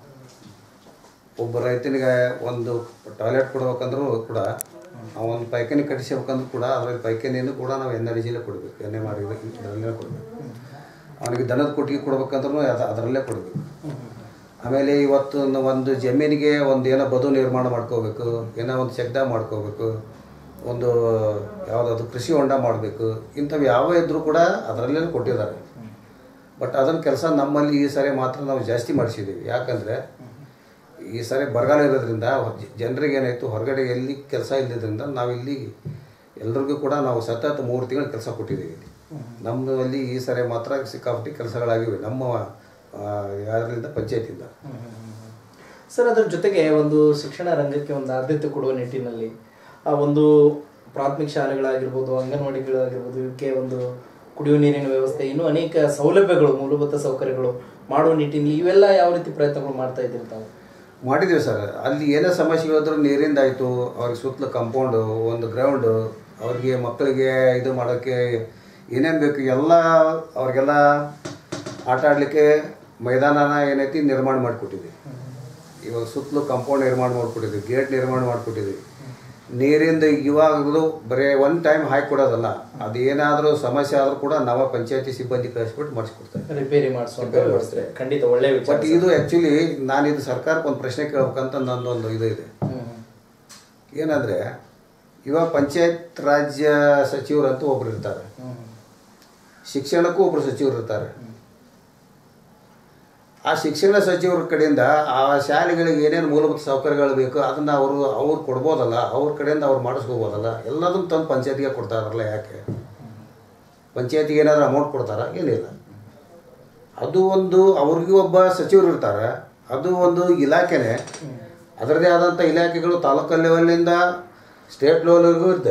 ಒಬ್ಬ ರೈತನಿಗೆ ಒಂದು ಟಾಯ್ಲೆಟ್ ಕೊಡ್ಬೇಕಂದ್ರೂ ಕೂಡ ಆ ಒಂದು ಪೈಖಾನೆ ಕಟ್ಟಿಸ್ಬೇಕಂದ್ರೂ ಕೂಡ ಅದ್ರಲ್ಲಿ ಪೈಖಾನೆಯನ್ನು ಕೂಡ ನಾವು ಎನ್ ಆರ್ ಜಿಲೇ ಕೊಡಬೇಕು ಎಣ್ಣೆ ಮಾಡಿ ಇದರಲ್ಲೇ ಕೊಡಬೇಕು ಅವನಿಗೆ ದನದ ಕೊಟ್ಟಿಗೆ ಕೊಡ್ಬೇಕಂದ್ರೂ ಅದು ಅದರಲ್ಲೇ ಕೊಡಬೇಕು ಆಮೇಲೆ ಇವತ್ತು ನ- ಒಂದು ಜಮೀನಿಗೆ ಒಂದು ಏನೋ ಬದು ನಿರ್ಮಾಣ ಮಾಡ್ಕೋಬೇಕು ಏನೋ ಒಂದು ಚೆಕ್ಡ ಮಾಡ್ಕೋಬೇಕು ಒಂದು ಯಾವುದಾದ್ರು ಕೃಷಿ ಹೊಂಡ ಮಾಡಬೇಕು ಇಂಥವು ಯಾವ ಇದ್ರೂ ಕೂಡ ಅದರಲ್ಲೇ ಕೊಟ್ಟಿದ್ದಾರೆ ಬಟ್ ಅದನ್ನ ಕೆಲಸ ನಮ್ಮಲ್ಲಿ ಈ ಸಾರಿ ಮಾತ್ರ ನಾವು ಜಾಸ್ತಿ ಮಾಡಿಸಿದ್ದೀವಿ ಯಾಕಂದರೆ ಈ ಸಾರಿ ಬರಗಾಲ ಇರೋದ್ರಿಂದ ಜ- ಜನರಿಗೆ ಏನಾಯಿತು ಹೊರಗಡೆ ಎಲ್ಲಿ ಕೆಲಸ ಇಲ್ಲದ್ರಿಂದ ನಾವಿಲ್ಲಿ ಎಲ್ರಿಗೂ ಕೂಡ ನಾವು ಸತತ ಮೂರು ತಿಂಗಳು ಕೆಲಸ ಕೊಟ್ಟಿದ್ದೀವಿ ಇಲ್ಲಿ ನಮ್ಮಲ್ಲಿ ಈ ಸಾರಿ ಮಾತ್ರ ಸಿಕ್ಕಾಪಟ್ಟಿ ಕೆಲಸಗಳಾಗಿವೆ ನಮ್ಮ ಆ, ಯಾರಿಂದ ಪಂಚಾಯತಿಂದ ಸರ್ ಅದರ ಜೊತೆಗೆ ಒಂದು ಶಿಕ್ಷಣ ರಂಗಕ್ಕೆ ಒಂದು ಆದ್ಯತೆ ಕೊಡುವ ನಿಟ್ಟಿನಲ್ಲಿ ಆ ಒಂದು ಪ್ರಾಥಮಿಕ ಶಾಲೆಗಳಾಗಿರ್ಬೋದು ಅಂಗನವಾಡಿಗಳಾಗಿರ್ಬೋದು ಇವಕ್ಕೆ ಒಂದು ಕುಡಿಯುವ ನೀರಿನ ವ್ಯವಸ್ಥೆ ಇನ್ನೂ ಅನೇಕ ಸೌಲಭ್ಯಗಳು ಮೂಲಭೂತ ಸೌಕರ್ಯಗಳು ಮಾಡುವ ನಿಟ್ಟಿನಲ್ಲಿ ಇವೆಲ್ಲ ಯಾವ ರೀತಿ ಪ್ರಯತ್ನಗಳು ಮಾಡ್ತಾ ಇದ್ದೀರಿ ತಾವು ಮಾಡಿದ್ದೀವಿ ಸರ್ ಅಲ್ಲಿ ಏನೇ ಸಮಸ್ಯೆಗಳಿದ್ರು ನೀರಿಂದ ಆಯಿತು ಅವ್ರಿಗೆ ಸುತ್ತಲೂ ಕಂಪೌಂಡು ಒಂದು ಗ್ರೌಂಡು ಅವ್ರಿಗೆ ಮಕ್ಕಳಿಗೆ ಇದು ಮಾಡೋಕ್ಕೆ ಏನೇನು ಬೇಕು ಎಲ್ಲ ಅವ್ರಿಗೆಲ್ಲ ಆಟ ಆಡಲಿಕ್ಕೆ ಮೈದಾನನ ಏನೈತಿ ನಿರ್ಮಾಣ ಮಾಡಿಕೊಟ್ಟಿದ್ವಿ ಇವಾಗ ಸುತ್ತಲೂ ಕಾಂಪೌಂಡ್ ನಿರ್ಮಾಣ ಮಾಡಿಕೊಟ್ಟಿದ್ವಿ ಗೇಟ್ ನಿರ್ಮಾಣ ಮಾಡಿಕೊಟ್ಟಿದ್ವಿ ನೀರಿಂದ ಇವಾಗಲೂ ಬರೀ ಒನ್ ಟೈಮ್ ಹಾಕಿ ಕೊಡೋದಲ್ಲ ಅದು ಏನಾದರೂ ಸಮಸ್ಯೆ ಆದರೂ ಕೂಡ ನಾವು ಪಂಚಾಯತಿ ಸಿಬ್ಬಂದಿ ಕಳಿಸ್ಬಿಟ್ಟು ಮಾಡಿಸ್ಕೊಡ್ತಾರೆ ರಿಪೇರಿ ಮಾಡಿಸುವಂತ ವ್ಯವಸ್ಥೆ ಖಂಡಿತ ಒಳ್ಳೆ ವಿಚಾರ ಬಟ್ ಇದು ಆ್ಯಕ್ಚುಲಿ ನಾನು ಇದು ಸರ್ಕಾರಕ್ಕೆ ಒಂದು ಪ್ರಶ್ನೆ ಕೇಳ್ಬೇಕಂತ ನನ್ನೊಂದು ಇದು ಇದೆ ಹ್ಮ್. ಏನಂದರೆ ಇವಾಗ ಪಂಚಾಯತ್ ರಾಜ್ಯ ಸಚಿವರು ಅಂತ ಒಬ್ರು ಇರ್ತಾರೆ ಹ್ಮ್. ಶಿಕ್ಷಣಕ್ಕೂ ಒಬ್ರು ಸಚಿವರು ಇರ್ತಾರೆ ಆ ಶಿಕ್ಷಣ ಸಚಿವರ ಕಡೆಯಿಂದ ಆ ಶಾಲೆಗಳಿಗೆ ಏನೇನು ಮೂಲಭೂತ ಸೌಕರ್ಯಗಳು ಬೇಕು ಅದನ್ನು ಅವರು ಅವ್ರು ಕೊಡ್ಬೋದಲ್ಲ ಅವ್ರ ಕಡೆಯಿಂದ ಅವ್ರು ಮಾಡಿಸ್ಕೋಬೋದಲ್ಲ ಎಲ್ಲದನ್ನು ತಂದು ಪಂಚಾಯತಿಗೆ ಕೊಡ್ತಾ ಇದಾರಲ್ಲ ಯಾಕೆ ಪಂಚಾಯತಿಗೆ ಏನಾದರೂ ಅಮೌಂಟ್ ಕೊಡ್ತಾರಾ ಏನಿಲ್ಲ ಅದು ಒಂದು ಅವ್ರಿಗೂ ಒಬ್ಬ ಸಚಿವರು ಇರ್ತಾರೆ ಅದು ಒಂದು ಇಲಾಖೆನೇ ಅದರದೇ ಆದಂಥ ಇಲಾಖೆಗಳು ತಾಲೂಕು ಲೆವೆಲಿಂದ ಸ್ಟೇಟ್ ಲೆವೆಲ್ವರೆಗೂ ಇರುತ್ತೆ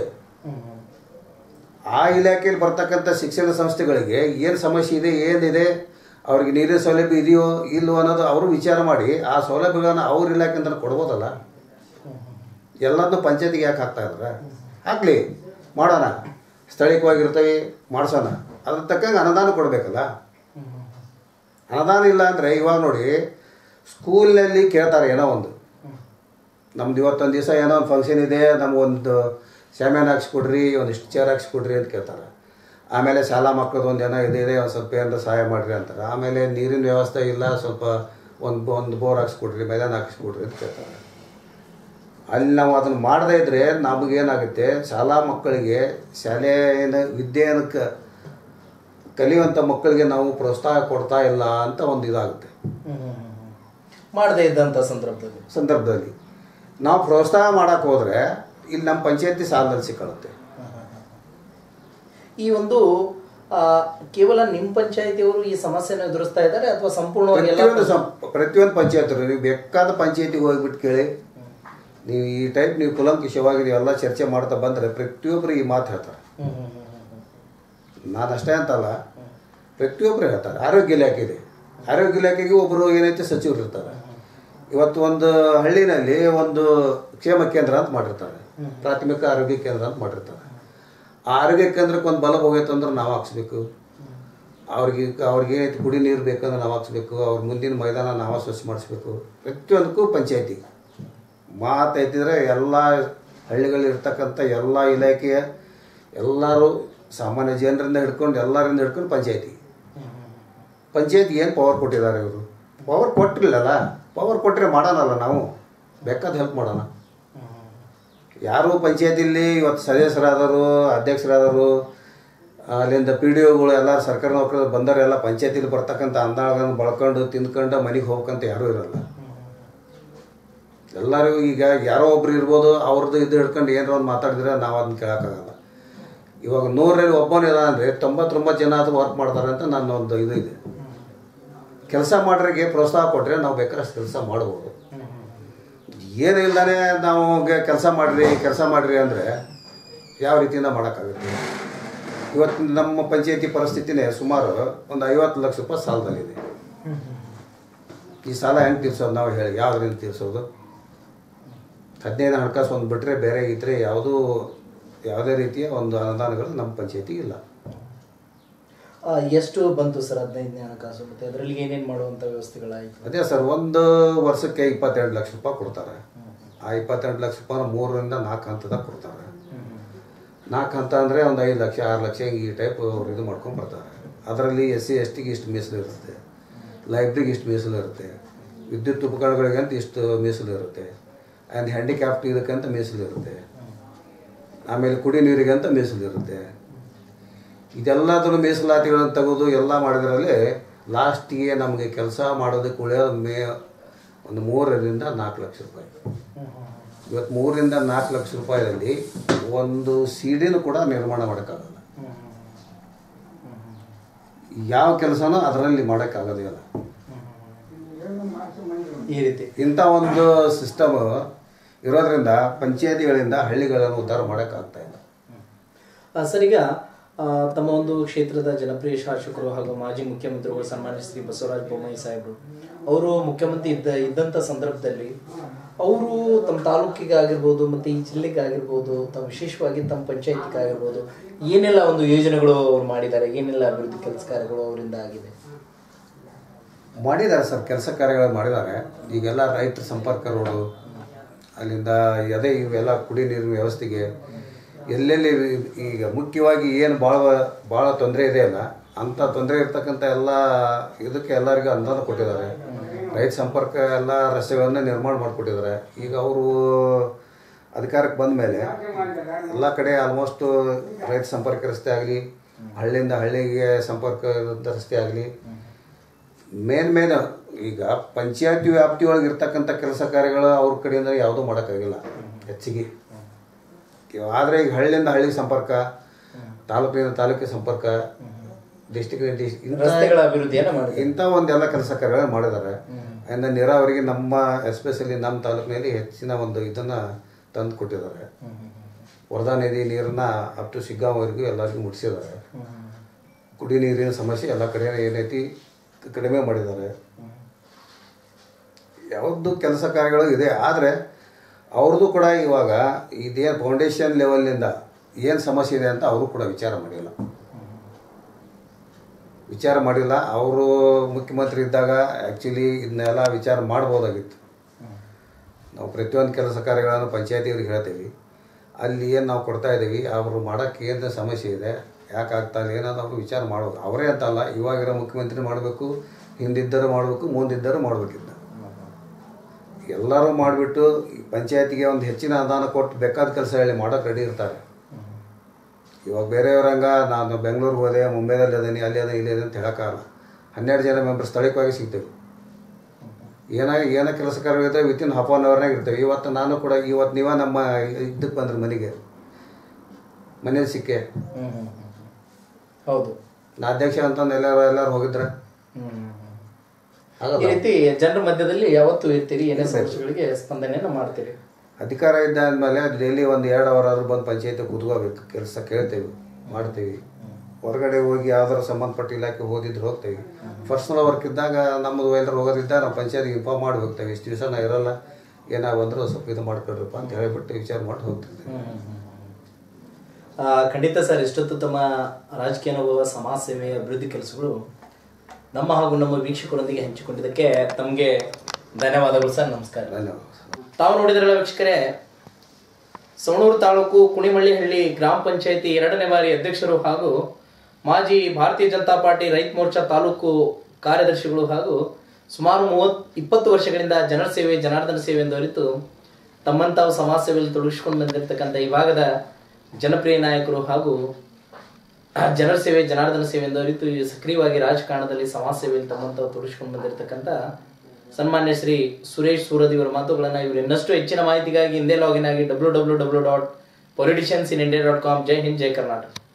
ಆ ಇಲಾಖೆಯಲ್ಲಿ ಬರ್ತಕ್ಕಂಥ ಶಿಕ್ಷಣ ಸಂಸ್ಥೆಗಳಿಗೆ ಏನು ಸಮಸ್ಯೆ ಇದೆ ಏನಿದೆ ಅವ್ರಿಗೆ ನೀರಿನ ಸೌಲಭ್ಯ ಇದೆಯೋ ಇಲ್ಲವೋ ಅನ್ನೋದು ಅವರು ವಿಚಾರ ಮಾಡಿ ಆ ಸೌಲಭ್ಯಗಳನ್ನು ಅವ್ರ ಇಲಾಖೆಯಿಂದ ಕೊಡ್ಬೋದಲ್ಲ ಎಲ್ಲದನ್ನೂ ಪಂಚಾಯತಿಗೆ ಯಾಕೆ ಹಾಕ್ತಾ ಇದ್ದಾರೆ ಹಾಕ್ಲಿ ಮಾಡೋಣ ಸ್ಥಳೀಯವಾಗಿರ್ತವೆ ಮಾಡಿಸೋಣ ಅದ್ರ ತಕ್ಕಂಗೆ ಅನುದಾನ ಕೊಡಬೇಕಲ್ಲ ಅನುದಾನ ಇಲ್ಲ ಅಂದರೆ ಇವಾಗ ನೋಡಿ ಸ್ಕೂಲ್ನಲ್ಲಿ ಕೇಳ್ತಾರೆ ಏನೋ ಒಂದು ನಮ್ದು ಇವತ್ತೊಂದು ದಿವಸ ಏನೋ ಒಂದು ಫಂಕ್ಷನ್ ಇದೆ ನಮಗೊಂದು ಶಾಮ್ಯಾನ ಹಾಕ್ಸ್ಕೊಡ್ರಿ ಒಂದಿಷ್ಟು ಚೇರ್ ಹಾಕ್ಸ್ಕೊಡ್ರಿ ಅಂತ ಕೇಳ್ತಾರೆ ಆಮೇಲೆ ಶಾಲಾ ಮಕ್ಕಳದ್ದು ಒಂದು ಏನೋ ಇದೆ ಇದೆ ಒಂದು ಸ್ವಲ್ಪ ಏನಾರ ಸಹಾಯ ಮಾಡಿರಿ ಅಂತಾರೆ ಆಮೇಲೆ ನೀರಿನ ವ್ಯವಸ್ಥೆ ಇಲ್ಲ ಸ್ವಲ್ಪ ಒಂದು ಒಂದು ಬೋರ್ ಹಾಕ್ಸ್ಕೊಡ್ರಿ ಮೈದಾನ ಹಾಕ್ಸ್ಕೊಡ್ರಿ ಅಂತ ಕೇಳ್ತಾರೆ ಅಲ್ಲಿ ನಾವು ಅದನ್ನು ಮಾಡದೇ ಇದ್ದರೆ ನಮಗೇನಾಗುತ್ತೆ ಶಾಲಾ ಮಕ್ಕಳಿಗೆ ಶಾಲೆಯ ವಿದ್ಯೆಯನ್ನು ಕ ಕಲಿಯುವಂಥ ಮಕ್ಕಳಿಗೆ ನಾವು ಪ್ರೋತ್ಸಾಹ ಕೊಡ್ತಾ ಇಲ್ಲ ಅಂತ ಒಂದು ಇದಾಗುತ್ತೆ ಮಾಡದೇ ಇದ್ದಂಥ ಸಂದರ್ಭದಲ್ಲಿ ಸಂದರ್ಭದಲ್ಲಿ ನಾವು ಪ್ರೋತ್ಸಾಹ ಮಾಡಕ್ಕೆ ಹೋದರೆ ಇಲ್ಲಿ ನಮ್ಮ ಪಂಚಾಯತಿ ಸಾಲದಲ್ಲಿ ಸಿಕ್ಕಳುತ್ತೆ ಈ ಒಂದು ಆ, ಕೇವಲ ನಿಮ್ಮ ಪಂಚಾಯತಿಯವರು ಈ ಸಮಸ್ಯೆನ ಎದುರಿಸ್ತಾ ಇದ್ದಾರೆ ಅಥವಾ ಸಂಪೂರ್ಣವಾಗಿ ಎಲ್ಲ ಪ್ರತಿಯೊಂದು ಸಂ ಪ್ರತಿಯೊಂದು ಪಂಚಾಯತ್ ನೀವು ಬೇಕಾದ ಪಂಚಾಯತಿಗೆ ಹೋಗ್ಬಿಟ್ಟು ಕೇಳಿ ನೀವು ಈ ಟೈಪ್ ನೀವು ಕುಲಂಕುಷವಾಗಿ ನೀವೆಲ್ಲ ಚರ್ಚೆ ಮಾಡ್ತಾ ಬಂದರೆ ಪ್ರತಿಯೊಬ್ಬರು ಈ ಮಾತು ಹೇಳ್ತಾರೆ ಹ್ಮ್, ಹ್ಮ್, ಹ್ಮ್, ಹ್ಮ್, ನಾನು ಅಷ್ಟೇ ಅಂತಲ್ಲ ಪ್ರತಿಯೊಬ್ಬರು ಹೇಳ್ತಾರೆ ಆರೋಗ್ಯ ಇಲಾಖೆ ಇದೆ ಆರೋಗ್ಯ ಇಲಾಖೆಗೆ ಒಬ್ಬರು ಏನೈತೆ ಸಚಿವರು ಇರ್ತಾರೆ ಇವತ್ತು ಒಂದು ಹಳ್ಳಿನಲ್ಲಿ ಒಂದು ಕ್ಷೇಮ ಕೇಂದ್ರ ಅಂತ ಮಾಡಿರ್ತಾರೆ ಪ್ರಾಥಮಿಕ ಆರೋಗ್ಯ ಕೇಂದ್ರ ಅಂತ ಮಾಡಿರ್ತಾರೆ ಆ ಆರೋಗ್ಯ ಕೇಂದ್ರಕ್ಕೆ ಒಂದು ಬಲ್ಬ್ ಹೋಗೈತೆ ಅಂದ್ರೆ ನಾವು ಹಾಕ್ಸ್ಬೇಕು ಅವ್ರಿಗೆ ಅವ್ರಿಗೆ ಏನೈತೆ ಕುಡಿ ನೀರು ಬೇಕಂದ್ರೆ ನಾವು ಹಾಕ್ಸ್ಬೇಕು ಅವ್ರ ಮುಂದಿನ ಮೈದಾನ ನಾವು ಸ್ವಚ್ಛ ಮಾಡಿಸ್ಬೇಕು ಪ್ರತಿಯೊಂದಕ್ಕೂ ಪಂಚಾಯತಿ ಮಾತೈತಿದ್ರೆ ಎಲ್ಲ ಹಳ್ಳಿಗಳಲ್ಲಿ ಇರ್ತಕ್ಕಂಥ ಎಲ್ಲ ಇಲಾಖೆಯ ಎಲ್ಲರೂ ಸಾಮಾನ್ಯ ಜನರಿಂದ ಹಿಡ್ಕೊಂಡು ಎಲ್ಲರಿಂದ ಹಿಡ್ಕೊಂಡು ಪಂಚಾಯತಿ ಪಂಚಾಯತಿ ಏನು ಪವರ್ ಕೊಟ್ಟಿದ್ದಾರೆ ಇವರು ಪವರ್ ಕೊಟ್ಟಿಲ್ಲಲ್ಲ ಪವರ್ ಕೊಟ್ಟರೆ ಮಾಡೋಣಲ್ಲ ನಾವು ಬೇಕಾದ ಹೆಲ್ಪ್ ಮಾಡೋಣ ಯಾರು ಪಂಚಾಯತಿಲಿ ಇವತ್ತು ಸದಸ್ಯರಾದರು ಅಧ್ಯಕ್ಷರಾದರು ಅಲ್ಲಿಂದ ಪಿ ಡಿ ಒಗಳು ಎಲ್ಲರೂ ಸರ್ಕಾರಿ ನೌಕರರು ಬಂದವರೆಲ್ಲ ಪಂಚಾಯತಿಲಿ ಬರ್ತಕ್ಕಂಥ ಅಂದಾಳಗಳನ್ನು ಬಳ್ಕೊಂಡು ತಿಂದ್ಕೊಂಡು ಮನೆಗೆ ಹೋಗ್ಬೇಕಂತ ಯಾರೂ ಇರಲ್ಲ ಎಲ್ಲರಿಗೂ ಈಗ ಯಾರೋ ಒಬ್ರು ಇರ್ಬೋದು ಅವ್ರದ್ದು ಇದು ಹಿಡ್ಕೊಂಡು ಏನಾರ ಒಂದು ಮಾತಾಡಿದ್ರೆ ನಾವು ಅದನ್ನ ಕೇಳೋಕ್ಕಾಗಲ್ಲ ಇವಾಗ ನೂರಲ್ಲಿ ಒಬ್ಬನಿದ ಅಂದರೆ ತೊಂಬತ್ತೊಂಬತ್ತು ಜನ ಅದು ವರ್ಕ್ ಮಾಡ್ತಾರೆ ಅಂತ ನನ್ನ ಒಂದು ಇದು ಇದೆ ಕೆಲಸ ಮಾಡೋರಿಗೆ ಪ್ರೋತ್ಸಾಹ ಕೊಟ್ಟರೆ ನಾವು ಬೇಕಾದಷ್ಟು ಕೆಲಸ ಮಾಡ್ಬೋದು ಏನು ಇಲ್ಲದೇ ನಾವು ಕೆಲಸ ಮಾಡಿರಿ ಕೆಲಸ ಮಾಡಿರಿ ಅಂದರೆ ಯಾವ ರೀತಿಯಿಂದ ಮಾಡೋಕ್ಕಾಗುತ್ತೆ ಇವತ್ತು ನಮ್ಮ ಪಂಚಾಯತಿ ಪರಿಸ್ಥಿತಿನೇ ಸುಮಾರು ಒಂದು ಐವತ್ತು ಲಕ್ಷ ರೂಪಾಯಿ ಸಾಲದಲ್ಲಿದೆ ಈ ಸಾಲ ಹೆಂಗೆ ತೀರ್ಸೋದು ನಾವು ಹೇಳಿ ಯಾವುದರಿಂದ ತೀರ್ಸೋದು ಹದಿನೈದು ಹಣಕಾಸು ಒಂದು ಬಿಟ್ಟರೆ ಬೇರೆ ಇದ್ರೆ ಯಾವುದೂ ಯಾವುದೇ ರೀತಿಯ ಒಂದು ಅನುದಾನಗಳು ನಮ್ಮ ಪಂಚಾಯತಿಗೆ ಇಲ್ಲ ಆ, ಎಷ್ಟು ಬಂತು ಸರ್ ಹದಿನೈದನೇ ಹಣಕಾಸು ಮತ್ತೆ ಅದರಲ್ಲಿ ಏನೇನು ಮಾಡುವಂಥ ವ್ಯವಸ್ಥೆಗಳಾಯಿತು ಅದೇ ಸರ್ ಒಂದು ವರ್ಷಕ್ಕೆ ಇಪ್ಪತ್ತೆರಡು ಲಕ್ಷ ರೂಪಾಯಿ ಕೊಡ್ತಾರೆ ಆ ಇಪ್ಪತ್ತೆರಡು ಲಕ್ಷ ರೂಪಾಯಿ ಮೂರರಿಂದ ನಾಲ್ಕು ಹಂತದಾಗ ಕೊಡ್ತಾರೆ ನಾಲ್ಕು ಹಂತ ಅಂದರೆ ಒಂದು ಐದು ಲಕ್ಷ ಆರು ಲಕ್ಷ ಹಿಂಗೆ ಈ ಟೈಪ್ ಅವ್ರು ಇದು ಮಾಡ್ಕೊಂಡು ಬರ್ತಾರೆ ಅದರಲ್ಲಿ ಎಸ್ ಸಿ ಎಸ್ ಟಿಗೆ ಇಷ್ಟು ಮೀಸಲು ಇರುತ್ತೆ ಲೈಬ್ರಿಗೆ ಇಷ್ಟು ಮೀಸಲು ಇರುತ್ತೆ ವಿದ್ಯುತ್ ಉಪಕರಣಗಳಿಗೆ ಅಂತ ಇಷ್ಟು ಮೀಸಲು ಇರುತ್ತೆ ಆ್ಯಂಡ್ ಹ್ಯಾಂಡಿಕ್ಯಾಪ್ಟ್ ಇದಕ್ಕಂತ ಮೀಸಲು ಇರುತ್ತೆ ಆಮೇಲೆ ಕುಡಿ ನೀರಿಗೆ ಅಂತ ಮೀಸಲು ಇರುತ್ತೆ ಇದೆಲ್ಲದನ್ನು ಮೀಸಲಾತಿಗಳನ್ನು ತೆಗೆದು ಎಲ್ಲ ಮಾಡಿದ್ರಲ್ಲಿ ಲಾಸ್ಟಿಗೆ ನಮಗೆ ಕೆಲಸ ಮಾಡೋದಕ್ಕೆ ಉಳಿಯೋದು ಮೇ ಒಂದು ಮೂರರಿಂದ ನಾಲ್ಕು ಲಕ್ಷ ರೂಪಾಯಿ ಇವತ್ತು ಮೂರರಿಂದ ನಾಲ್ಕು ಲಕ್ಷ ರೂಪಾಯಿಯಲ್ಲಿ ಒಂದು ಸಿಡಿನೂ ಕೂಡ ನಿರ್ಮಾಣ ಮಾಡೋಕ್ಕಾಗಲ್ಲ ಯಾವ ಕೆಲಸನೂ ಅದರಲ್ಲಿ ಮಾಡೋಕ್ಕಾಗೋದಿಲ್ಲ ಈ ರೀತಿ ಇಂಥ ಒಂದು ಸಿಸ್ಟಮ್ ಇರೋದ್ರಿಂದ ಪಂಚಾಯತಿಗಳಿಂದ ಹಳ್ಳಿಗಳನ್ನು ಉದ್ಧಾರ ಮಾಡೋಕ್ಕಾಗ್ತಾ ಇಲ್ಲ ಆ, ಸರ್ ಈಗ ಆ, ತಮ್ಮ ಒಂದು ಕ್ಷೇತ್ರದ ಜನಪ್ರಿಯ ಶಾಸಕರು ಹಾಗೂ ಮಾಜಿ ಮುಖ್ಯಮಂತ್ರಿಗಳು ಸನ್ಮಾನ್ಯ ಶ್ರೀ ಬಸವರಾಜ ಬೊಮ್ಮಾಯಿ ಸಾಹೇಬರು ಅವರು ಮುಖ್ಯಮಂತ್ರಿ ಇದ್ದ ಇದ್ದಂಥ ಸಂದರ್ಭದಲ್ಲಿ ಅವರು ತಮ್ಮ ತಾಲೂಕಿಗೆ ಆಗಿರ್ಬೋದು ಮತ್ತು ಈ ಜಿಲ್ಲೆಗೆ ಆಗಿರ್ಬೋದು ತಮ್ಮ ವಿಶೇಷವಾಗಿ ತಮ್ಮ ಪಂಚಾಯತಿಗೆ ಆಗಿರ್ಬೋದು ಏನೆಲ್ಲ ಒಂದು ಯೋಜನೆಗಳು ಅವ್ರು ಮಾಡಿದ್ದಾರೆ ಏನೆಲ್ಲ ಅಭಿವೃದ್ಧಿ ಕೆಲಸ ಕಾರ್ಯಗಳು ಅವರಿಂದ ಆಗಿದೆ ಮಾಡಿದ್ದಾರೆ ಸರ್ ಕೆಲಸ ಕಾರ್ಯಗಳು ಮಾಡಿದ್ದಾರೆ ಈಗೆಲ್ಲ ರೈತರ ಸಂಪರ್ಕ ರೋಡು ಅಲ್ಲಿಂದ ಅದೇ ಇವೆಲ್ಲ ಕುಡಿ ನೀರಿನ ವ್ಯವಸ್ಥೆಗೆ ಎಲ್ಲೆಲ್ಲಿ ಈಗ ಮುಖ್ಯವಾಗಿ ಏನು ಭಾಳ ಭಾಳ ತೊಂದರೆ ಇದೆಯಲ್ಲ ಅಂಥ ತೊಂದರೆ ಇರ್ತಕ್ಕಂಥ ಎಲ್ಲ ಇದಕ್ಕೆ ಎಲ್ಲರಿಗೂ ಅನುದಾನ ಕೊಟ್ಟಿದ್ದಾರೆ ರೈತ ಸಂಪರ್ಕ ಎಲ್ಲ ರಸ್ತೆಗಳನ್ನ ನಿರ್ಮಾಣ ಮಾಡಿಕೊಟ್ಟಿದ್ದಾರೆ ಈಗ ಅವರು ಅಧಿಕಾರಕ್ಕೆ ಬಂದ ಮೇಲೆ ಎಲ್ಲ ಕಡೆ ಆಲ್ಮೋಸ್ಟ್ ರೈತ ಸಂಪರ್ಕ ರಸ್ತೆ ಆಗಲಿ ಹಳ್ಳಿಯಿಂದ ಹಳ್ಳಿಗೆ ಸಂಪರ್ಕ ಇರುವಂಥ ರಸ್ತೆ ಆಗಲಿ ಮೇನ್ ಮೇನ್ ಈಗ ಪಂಚಾಯತಿ ವ್ಯಾಪ್ತಿಯೊಳಗೆ ಇರ್ತಕ್ಕಂಥ ಕೆಲಸ ಕಾರ್ಯಗಳು ಅವ್ರ ಕಡೆಯಿಂದ ಯಾವುದೂ ಮಾಡೋಕ್ಕಾಗಿಲ್ಲ ಹೆಚ್ಚಿಗೆ ಆದರೆ ಈಗ ಹಳ್ಳಿಯಿಂದ ಹಳ್ಳಿ ಸಂಪರ್ಕ ತಾಲೂಕಿನಿಂದ ತಾಲೂಕಿನ ಸಂಪರ್ಕ ಡಿಸ್ಟಿಕ್ ಡಿಸ್ಟಿಕ್ ರಸ್ತೆಗಳ ಅಭಿವೃದ್ಧಿಯನ್ನ ಮಾಡಿದ್ದಾರೆ ಇಂಥ ಒಂದೆಲ್ಲ ಕೆಲಸ ಕಾರ್ಯಗಳು ಮಾಡಿದ್ದಾರೆ ಆ್ಯಂಡ್ ನೀರಾವರಿಗೆ ನಮ್ಮ ಎಸ್ಪೆಷಲಿ ನಮ್ಮ ತಾಲೂಕಿನಲ್ಲಿ ಹೆಚ್ಚಿನ ಒಂದು ಇದನ್ನು ತಂದು ಕೊಟ್ಟಿದ್ದಾರೆ ವರದಾ ನದಿ ನೀರನ್ನ ಅಪ್ ಟು ಶಿಗ್ಗಾಂವರೆಗೂ ಎಲ್ಲರಿಗೂ ಮುಟ್ಟಿಸಿದ್ದಾರೆ ಕುಡಿ ನೀರಿನ ಸಮಸ್ಯೆ ಎಲ್ಲ ಕಡೆ ಏನೈತಿ ಕಡಿಮೆ ಮಾಡಿದ್ದಾರೆ ಯಾವ್ದು ಕೆಲಸ ಕಾರ್ಯಗಳು ಇದೆ ಆದರೆ ಅವ್ರದ್ದು ಕೂಡ ಇವಾಗ ಇದೇನು ಫೌಂಡೇಶನ್ ಲೆವೆಲ್ನಿಂದ ಏನು ಸಮಸ್ಯೆ ಇದೆ ಅಂತ ಅವರು ಕೂಡ ವಿಚಾರ ಮಾಡಿಲ್ಲ ವಿಚಾರ ಮಾಡಿಲ್ಲ ಅವರು ಮುಖ್ಯಮಂತ್ರಿ ಇದ್ದಾಗ ಆ್ಯಕ್ಚುಲಿ ಇದನ್ನೆಲ್ಲ ವಿಚಾರ ಮಾಡ್ಬೋದಾಗಿತ್ತು ನಾವು ಪ್ರತಿಯೊಂದು ಕೆಲಸ ಕಾರ್ಯಗಳನ್ನು ಪಂಚಾಯತಿಯವ್ರಿಗೆ ಹೇಳ್ತೀವಿ ಅಲ್ಲಿ ಏನು ನಾವು ಕೊಡ್ತಾ ಇದ್ದೀವಿ ಅವರು ಮಾಡೋಕ್ಕೆ ಏನು ಸಮಸ್ಯೆ ಇದೆ ಯಾಕೆ ಆಗ್ತಾ ಇಲ್ಲ ಏನಾದ್ರು ಅವರು ವಿಚಾರ ಮಾಡ್ಬೋದು ಅವರೇ ಅಂತಲ್ಲ ಇವಾಗಿರೋ ಮುಖ್ಯಮಂತ್ರಿ ಮಾಡಬೇಕು ಹಿಂದಿದ್ದರೂ ಮಾಡಬೇಕು ಮುಂದಿದ್ದರೂ ಮಾಡಬೇಕಿದ್ದ ಎಲ್ಲರೂ ಮಾಡಿಬಿಟ್ಟು ಪಂಚಾಯತಿಗೆ ಒಂದು ಹೆಚ್ಚಿನ ಅನುದಾನ ಕೊಟ್ಟು ಬೇಕಾದ ಕೆಲಸ ಹೇಳಿ ಮಾಡೋಕೆ ರೆಡಿ ಇರ್ತಾರೆ ಇವಾಗ ಬೇರೆಯವ್ರಂಗ ನಾನು ಬೆಂಗಳೂರಿಗೆ ಹೋದೆ ಮುಂಬೈದಲ್ಲಿ ಅದೇನಿ ಅಲ್ಲಿ ಅದೇ ಇಲ್ಲಿ ಅದೇ ಅಂತ ಹೇಳೋಕ್ಕಾಗಲ್ಲ ಹನ್ನೆರಡು ಜನ ಮೆಂಬರ್ ಸ್ಥಳೀಯವಾಗಿ ಸಿಗ್ತೇವೆ ಏನ ಏನ ಕೆಲಸ ಕಾರ್ಯಗಳಿರ್ತವೆ ವಿತಿನ್ ಹಾಫ್ ಆನ್ ಅವರ್ನಾಗ ಇರ್ತೇವೆ ಇವತ್ತು ನಾನು ಕೂಡ ಇವತ್ತು ನೀವೇ ನಮ್ಮ ಇದಕ್ಕೆ ಬಂದ್ರಿ ಮನೆಗೆ ಮನೇಲಿ ಸಿಕ್ಕೆ ಹೌದು ನಾ ಅಧ್ಯಕ್ಷ ಅಂತಂದು ಎಲ್ಲರೂ ಎಲ್ಲರೂ ಹೋಗಿದ್ರೆ ಈ ರೀತಿ ಜನರ ಮಧ್ಯದಲ್ಲಿ ಯಾವತ್ತು ಇರ್ತೀರಿ ಏನೇ ಸಮಸ್ಯೆಗಳಿಗೆ ಸ್ಪಂದನೆಯನ್ನು ಮಾಡ್ತೀರಿ ಅಧಿಕಾರ ಇದ್ದಾದ್ಮೇಲೆ ಡೈಲಿ ಒಂದು ಎರಡು ಅವರ್ ಆದ್ರೂ ಬಂದು ಪಂಚಾಯತಿ ಕೂತ್ಕೋಬೇಕು ಕೆಲಸ ಕೇಳ್ತೇವೆ ಮಾಡ್ತೀವಿ ಹೊರಗಡೆ ಹೋಗಿ ಯಾವ್ದಾರು ಸಂಬಂಧಪಟ್ಟ ಇಲಾಖೆ ಹೋದಿದ್ರೆ ಹೋಗ್ತೇವೆ ಪರ್ಸ್ನಲ್ ವರ್ಕ್ ಇದ್ದಾಗ ನಮ್ಮದು ಎಲ್ಲರೂ ಹೋಗೋದಿದ್ದ ನಾವು ಪಂಚಾಯತಿಗೆ ಇನ್ಫಾರ್ಮ್ ಮಾಡಿ ಹೋಗ್ತೇವೆ ಇಷ್ಟು ದಿವಸ ನಾ ಇರಲ್ಲ ಏನಾಗ ಬಂದರೂ ಸ್ವಲ್ಪ ಇದು ಮಾಡ್ಕೊಳ್ರಪ್ಪ ಅಂತ ಹೇಳಿಬಿಟ್ಟು ವಿಚಾರ ಮಾಡಿ ಹೋಗ್ತಿದ್ದೆ ಆ, ಖಂಡಿತ ಸರ್ ಇಷ್ಟೊತ್ತು ತಮ್ಮ ರಾಜಕೀಯ ಅನುಭವ ಸಮಾಜ ಸೇವೆ ಅಭಿವೃದ್ಧಿ ಕೆಲಸಗಳು ನಮ್ಮ ಹಾಗೂ ನಮ್ಮ ವೀಕ್ಷಕರೊಂದಿಗೆ ಹಂಚಿಕೊಂಡಿದ್ದಕ್ಕೆ ತಮಗೆ ಧನ್ಯವಾದಗಳು ಸರ್ ನಮಸ್ಕಾರ ಧನ್ಯವಾದ ತಾವು ನೋಡಿದ್ರಲ್ಲ ವೀಕ್ಷಕರೇ ಸವಣೂರು ತಾಲೂಕು ಕುಣಿಮಳ್ಳಿಹಳ್ಳಿ ಗ್ರಾಮ ಪಂಚಾಯತಿ ಎರಡನೇ ಬಾರಿ ಅಧ್ಯಕ್ಷರು ಹಾಗೂ ಮಾಜಿ ಭಾರತೀಯ ಜನತಾ ಪಾರ್ಟಿ ರೈತ ಮೋರ್ಚಾ ತಾಲೂಕು ಕಾರ್ಯದರ್ಶಿಗಳು ಹಾಗೂ ಸುಮಾರು ಮೂವತ್ ಇಪ್ಪತ್ತು ವರ್ಷಗಳಿಂದ ಜನರ ಸೇವೆ ಜನಾರ್ದನ ಸೇವೆ ಎಂದು ಅರಿತು ತಮ್ಮಂತಾವು ಸಮಾಜ ಸೇವೆಯಲ್ಲಿ ತೊಡಗಿಸಿಕೊಂಡು ಬಂದಿರತಕ್ಕಂಥ ಈ ಭಾಗದ ಜನಪ್ರಿಯ ನಾಯಕರು ಹಾಗೂ ಜನರ ಸೇವೆ ಜನಾರ್ದನ ಸೇವೆ ಎಂದು ಅರಿತು ಈ ಸಕ್ರಿಯವಾಗಿ ರಾಜಕಾರಣದಲ್ಲಿ ಸಮಾಜ ಸೇವೆಯಲ್ಲಿ ತಮ್ಮಂತಾವು ತೊಡಗಿಸಿಕೊಂಡು ಬಂದಿರತಕ್ಕಂಥ ಸನ್ಮಾನ್ಯ ಶ್ರೀ ಸುರೇಶ್ ಸೂರದ್ ಇವರ ಮಾತುಗಳನ್ನ ಇವರು ಇನ್ನಷ್ಟು ಹೆಚ್ಚಿನ ಮಾಹಿತಿಗಾಗಿ ಹಿಂದೆ ಲಾಗಿನ್ ಆಗಿ W W W dot politicians in India dot com ಜೈ ಹಿಂದ್ ಜೈ ಕರ್ನಾಟಕ